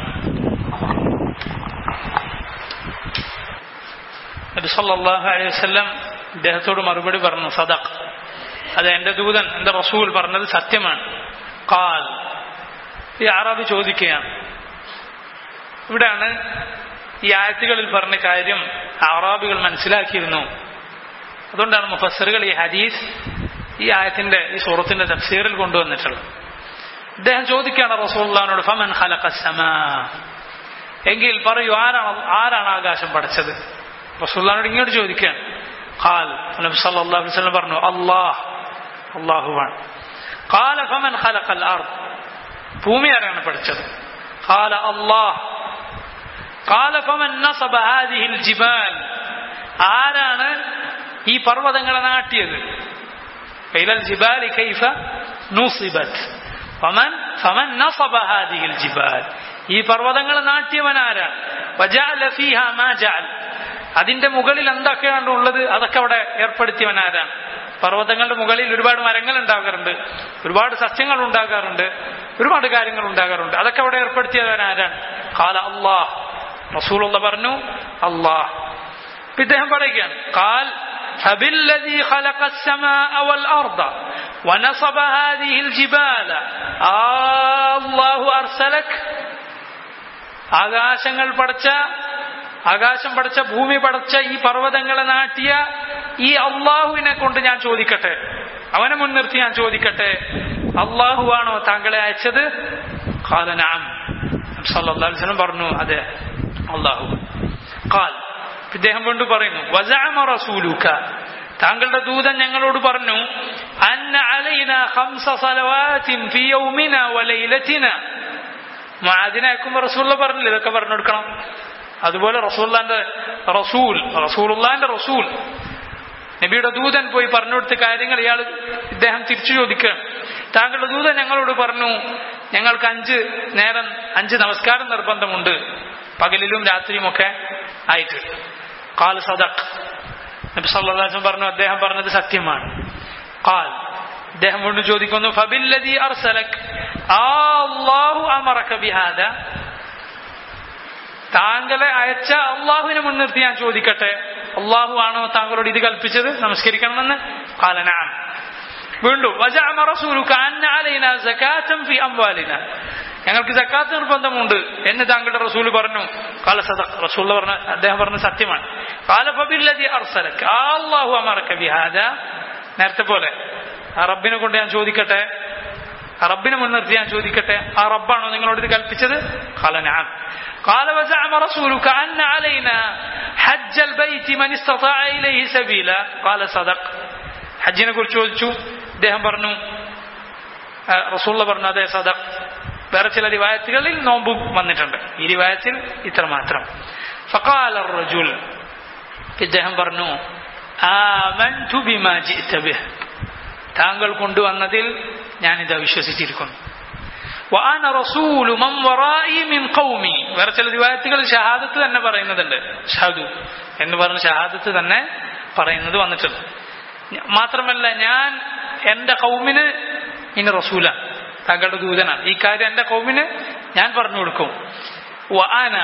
നബി സല്ലല്ലാഹു അലൈഹി വസല്ലം അദ്ദേഹത്തോട് മറുപടി പറഞ്ഞു സദഖ് അത് എന്റെ ദൂതൻ എന്റെ റസൂൽ പറഞ്ഞത് സത്യമാണ് കാൽ ഈ ആറാബ് ചോദിക്കുകയാണ് ഇവിടെയാണ് ഈ ആയത്തുകളിൽ പറഞ്ഞ കാര്യം ആറാബികൾ മനസ്സിലാക്കിയിരുന്നു അതുകൊണ്ടാണ് മുഫസറുകൾ ഈ ഹദീസ് ഈ ആയത്തിന്റെ ഈ സൂറത്തിന്റെ തഫ്സീറിൽ കൊണ്ടുവന്നിട്ടുള്ളത് അദ്ദേഹം ചോദിക്കുകയാണ് റസൂള്ളാനോട് ഫമൻ ഖലഖ സമാ എങ്കിൽ പറയൂ ആരാണ് ആരാണ് ആകാശം പഠിച്ചത് റസൂള്ളാനോട് ഇങ്ങോട്ട് ചോദിക്കുകയാണ് ഖാൽ നബി സല്ലല്ലാഹു അലൈഹി വസല്ലം പറഞ്ഞു അല്ലാഹ് അല്ലാഹുവാണ് ഖാല ഫമൻ ഖലഖൽ അർദ് ഭൂമി ആരാണ് പഠിച്ചത് ഖാല അല്ലാഹ് ഖാല ഫമൻ നസബ ഹാദിഹിൽ ജിബാൽ ആരാണ് ഈ പർവ്വതങ്ങളെ നാട്ടിയത് إلى الجبال كيف نصبت فمن فمن نصب هذه الجبال ഈ പർവ്വതങ്ങൾ നാട്ടിയവൻ ആരാണ് വജഅല ഫീഹ മാ ജഅൽ അതിന്റെ മുകളിൽ എന്തൊക്കെയാണ് ഉള്ളത് അതൊക്കെ അവിടെ ഏർപ്പെടുത്തിയവൻ ആരാണ് പർവ്വതങ്ങളുടെ മുകളിൽ ഒരുപാട് മരങ്ങൾ ഉണ്ടാകാറുണ്ട് ഒരുപാട് സസ്യങ്ങൾ ഉണ്ടാകാറുണ്ട് ഒരുപാട് കാര്യങ്ങൾ ഉണ്ടാകാറുണ്ട് അതൊക്കെ അവിടെ ഏർപ്പെടുത്തിയവൻ ആരാണ് കാല അള്ളാഹ് റസൂലുള്ള പറഞ്ഞു അള്ളാഹ് ഇദ്ദേഹം പറയുകയാണ് കാൽ فبالذي خلق السماء والأرض ونصب هذه الجبال آه الله أرسلك ആകാശങ്ങൾ പടച്ച ആകാശം പടച്ച ഭൂമി പടച്ച ഈ പർവ്വതങ്ങളെ നാട്ടിയ ഈ അള്ളാഹുവിനെ കൊണ്ട് ഞാൻ ചോദിക്കട്ടെ അവനെ മുൻനിർത്തി ഞാൻ ചോദിക്കട്ടെ അള്ളാഹുവാണോ താങ്കളെ അയച്ചത് ഖാലനാം സല്ലല്ലാഹു പറഞ്ഞു അതെ അള്ളാഹു ഖാൽ ഇദ്ദേഹം കൊണ്ട് പറയുന്നു വസഅമ റസൂലുക താങ്കളുടെ ദൂതൻ ഞങ്ങളോട് പറഞ്ഞു അന്ന അലൈന ഖംസ സലവാത്തിൻ ഫി യൗമിന വലൈലത്തിന മുആദിനെ അയക്കുമ്പോൾ റസൂലുള്ള പറഞ്ഞില്ല ഇതൊക്കെ പറഞ്ഞു കൊടുക്കണം അതുപോലെ റസൂല്ലാന്റെ റസൂൽ റസൂലുള്ളാന്റെ റസൂൽ നബിയുടെ ദൂതൻ പോയി പറഞ്ഞു കൊടുത്ത കാര്യങ്ങൾ ഇയാൾ ഇദ്ദേഹം തിരിച്ചു ചോദിക്കുകയാണ് താങ്കളുടെ ദൂതൻ ഞങ്ങളോട് പറഞ്ഞു ഞങ്ങൾക്ക് അഞ്ച് നേരം അഞ്ച് നമസ്കാരം നിർബന്ധമുണ്ട് പകലിലും രാത്രിയും ഒക്കെ ആയിട്ട് കാൽ സദഖ് നബി സല്ലല്ലാഹു പറഞ്ഞു അദ്ദേഹം പറഞ്ഞത് സത്യമാണ് കാൽ അദ്ദേഹം കൊണ്ട് ചോദിക്കുന്നു ഫബില്ലദി അർസലക് അല്ലാഹു അമറക ബിഹാദ താങ്കളെ അയച്ച അള്ളാഹുവിനെ മുൻനിർത്തി ഞാൻ ചോദിക്കട്ടെ അള്ളാഹു ആണോ താങ്കളോട് ഇത് കൽപ്പിച്ചത് നമസ്കരിക്കണമെന്ന് കാലനാണ് വീണ്ടും വജഅമ റസൂലുക അന്ന അലൈന സകാതൻ ഫി അംവാലിന ഞങ്ങൾക്ക് സക്കാത്ത് നിർബന്ധമുണ്ട് എന്ന് താങ്കളുടെ റസൂൽ പറഞ്ഞു കാല സദഖ് റസൂൽ പറഞ്ഞ അദ്ദേഹം പറഞ്ഞ സത്യമാണ് കാല ഫബില്ലദി അർസലക് അല്ലാഹു അമറക ബിഹാദ നേരത്തെ പോലെ ആ റബ്ബിനെ കൊണ്ട് ഞാൻ ചോദിക്കട്ടെ ആ റബ്ബിനെ മുൻനിർത്തി ഞാൻ ചോദിക്കട്ടെ ആ റബ്ബാണോ നിങ്ങളോട് ഇത് കൽപ്പിച്ചത് കാല നഅം قال وزعم رسولك أن علينا حج البيت من استطاع إليه سبيلا قال صدق ഹജ്ജിനെ കുറിച്ച് ചോദിച്ചു അദ്ദേഹം പറഞ്ഞു റസൂള്ള പറഞ്ഞു അതെ സദഖ് വേറെ ചില റിവായത്തുകളിൽ നോമ്പ് വന്നിട്ടുണ്ട് ഈ റിവായത്തിൽ ഇത്ര മാത്രം ഫഖാല റജുൽ ഇദ്ദേഹം പറഞ്ഞു ആമൻതു ബിമാ ജിഅത ബിഹ് താങ്കൾ കൊണ്ടുവന്നതിൽ ഞാനിത് വിശ്വസിച്ചിരിക്കുന്നു وأنا رسول من ورائي من قومي വേറെ ചില റിവായത്തുകൾ ഷഹാദത്ത് തന്നെ പറയുന്നതുണ്ട് ഷഹദു എന്ന് പറഞ്ഞ ഷഹാദത്ത് തന്നെ പറയുന്നത് വന്നിട്ടുണ്ട് മാത്രമല്ല ഞാൻ എന്റെ കൗമിന് ഇനി റസൂല താങ്കളുടെ ദൂതനാണ് ഈ കാര്യം എന്റെ കൗമിന് ഞാൻ പറഞ്ഞു കൊടുക്കും വഅന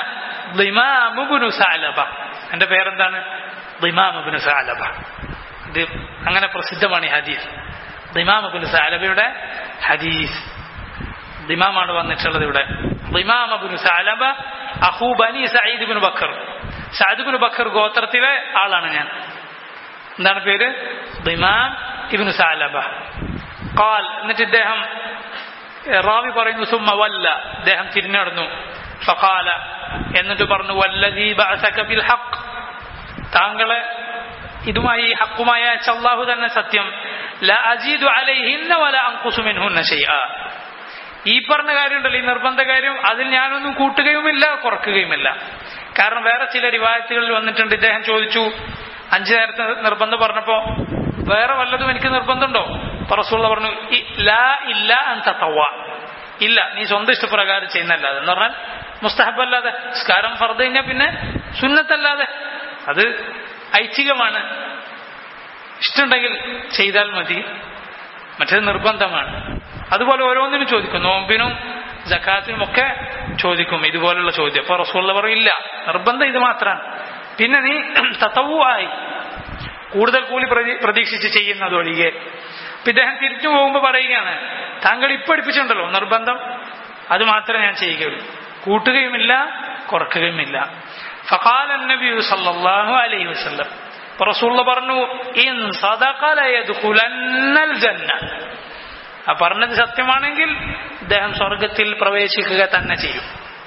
ദിമാമുബ്നു സഅലബ എന്റെ പേരെന്താണ് ദിമാമുബ്നു സഅലബ ഇത് അങ്ങനെ പ്രസിദ്ധമാണ് ഈ ഹദീസ് ദിമാം അബുൽ സാലബയുടെ ഹദീസ് ദിമാമാണ് വന്നിട്ടുള്ളത് ഇവിടെ ദിമാം അബുൽ സാലബ അഹൂ ബനി സയ്യിദ് ബിൻ ബക്കർ സഅദ് ബിൻ ബക്കർ ഗോത്രത്തിലെ ആളാണ് ഞാൻ എന്താണ് പേര് ദിമാം ഇബ്നു സാലബ ഖാൽ എന്നിട്ട് ഇദ്ദേഹം റാവി പറയുന്നു സുമ്മ വല്ല ഇദ്ദേഹം തിരിഞ്ഞടന്നു ഫഖാല എന്നിട്ട് പറഞ്ഞു വല്ലദീ ബഅസക ബിൽ ഹഖ് താങ്കളെ ഇതുമായി ഹക്കുമായ അള്ളാഹു തന്നെ സത്യം ല അജീദു അലൈഹിന്ന വല അൻഖുസു മിൻഹുന്ന ശൈഅ ഈ പറഞ്ഞ കാര്യമുണ്ടല്ലോ ഈ നിർബന്ധ കാര്യം അതിൽ ഞാനൊന്നും കൂട്ടുകയുമില്ല കുറക്കുകയുമില്ല കാരണം വേറെ ചില റിവായത്തുകളിൽ വന്നിട്ടുണ്ട് ഇദ്ദേഹം ചോദിച്ചു അഞ്ചു നേരത്തെ നിർബന്ധം പറഞ്ഞപ്പോ വേറെ വല്ലതും എനിക്ക് നിർബന്ധമുണ്ടോ അപ്പൊ റസൂള്ള പറഞ്ഞു "ഇ- ലാ ഇല്ല അൻ തത്തവ്വ ഇല്ല നീ സ്വന്തം ഇഷ്ടപ്രകാരം ചെയ്യുന്നല്ലാതെ എന്ന് പറഞ്ഞാൽ മുസ്തഹബ് അല്ലാതെ സ്കാരം ഫർദ് കഴിഞ്ഞാൽ പിന്നെ സുന്നത്തല്ലാതെ അത് ഐച്ഛികമാണ് ഇഷ്ടമുണ്ടെങ്കിൽ ചെയ്താൽ മതി മറ്റേത് നിർബന്ധമാണ് അതുപോലെ ഓരോന്നിനും ചോദിക്കും നോമ്പിനും ജക്കാത്തിനും ഒക്കെ ചോദിക്കും ഇതുപോലുള്ള ചോദ്യം അപ്പൊ റസൂള്ള പറയില്ല നിർബന്ധം ഇത് മാത്രമാണ് പിന്നെ നീ തത്തവുമായി കൂടുതൽ കൂലി പ്രതി- പ്രതീക്ഷിച്ച് ചെയ്യുന്നത് ഒഴികെ അപ്പൊ ഇദ്ദേഹം തിരിച്ചു പോകുമ്പോൾ പറയുകയാണ് താങ്കൾ ഇപ്പൊ പഠിപ്പിച്ചിട്ടുണ്ടല്ലോ നിർബന്ധം അത് മാത്രമേ ഞാൻ ചെയ്യുകയുള്ളൂ കൂട്ടുകയുമില്ല കുറക്കുകയുമില്ല ഫഖാല നബി സല്ലല്ലാഹു അലൈഹി വസല്ലം അപ്പൊ റസൂള്ള പറഞ്ഞു ഇൻ സദഖ ലയദ്ഖുലന്നൽ ജന്ന ആ പറഞ്ഞത് സത്യമാണെങ്കിൽ ഇദ്ദേഹം സ്വർഗത്തിൽ പ്രവേശിക്കുക തന്നെ ചെയ്യും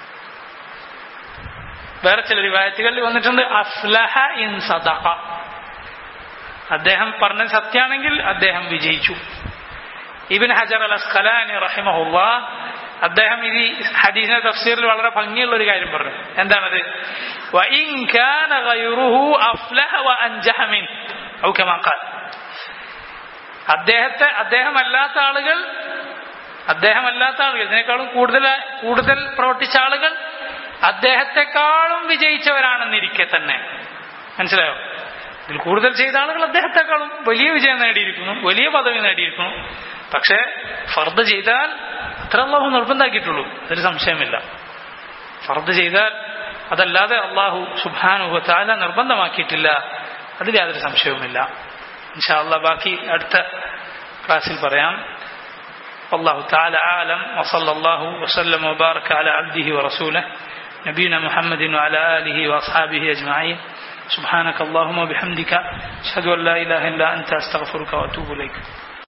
വേറെ ചില റിവായത്തുകളിൽ വന്നിട്ടുണ്ട് അഫ്ലഹ ഇൻ സദഖ അദ്ദേഹം പറഞ്ഞത് സത്യമാണെങ്കിൽ അദ്ദേഹം വിജയിച്ചു ഇബിൻ ഹജർ അൽ അസ്ഖലാനി റഹിമഹുല്ല അദ്ദേഹം ഇത് ഈ ഹദീസിന്റെ തഫ്സീറിൽ വളരെ ഭംഗിയുള്ള ഒരു കാര്യം പറഞ്ഞു എന്താണത് وإن كان غيره أفلح وأنجح منه أو كما قال അദ്ദേഹത്തെ അദ്ദേഹമല്ലാത്ത ആളുകൾ അദ്ദേഹമല്ലാത്ത ആളുകൾ ഇതിനേക്കാളും കൂടുതൽ കൂടുതൽ പ്രവർത്തിച്ച ആളുകൾ അദ്ദേഹത്തെക്കാളും വിജയിച്ചവരാണെന്നിരിക്കെ തന്നെ മനസ്സിലായോ ഇതിൽ കൂടുതൽ ചെയ്ത ആളുകൾ അദ്ദേഹത്തെക്കാളും വലിയ വിജയം നേടിയിരിക്കുന്നു വലിയ പദവി നേടിയിരിക്കുന്നു പക്ഷേ ഫർദ് ചെയ്താൽ അത്ര അള്ളാഹു നിർബന്ധാക്കിയിട്ടുള്ളൂ അതിൽ സംശയമില്ല ഫർദ് ചെയ്താൽ അതല്ലാതെ അള്ളാഹു സുബാനു താല നിർബന്ധമാക്കിയിട്ടില്ല അതിൽ യാതൊരു സംശയവുമില്ല ഇൻഷാ അള്ളാഹ് ബാക്കി അടുത്ത ക്ലാസ്സിൽ പറയാം والله تعالى أعلم وصلى الله وسلم وبارك على عبده ورسوله نبينا محمد وعلى آله وأصحابه أجمعين سبحانك اللهم وبحمدك أشهد أن لا إله إلا أنت أستغفرك وأتوب إليك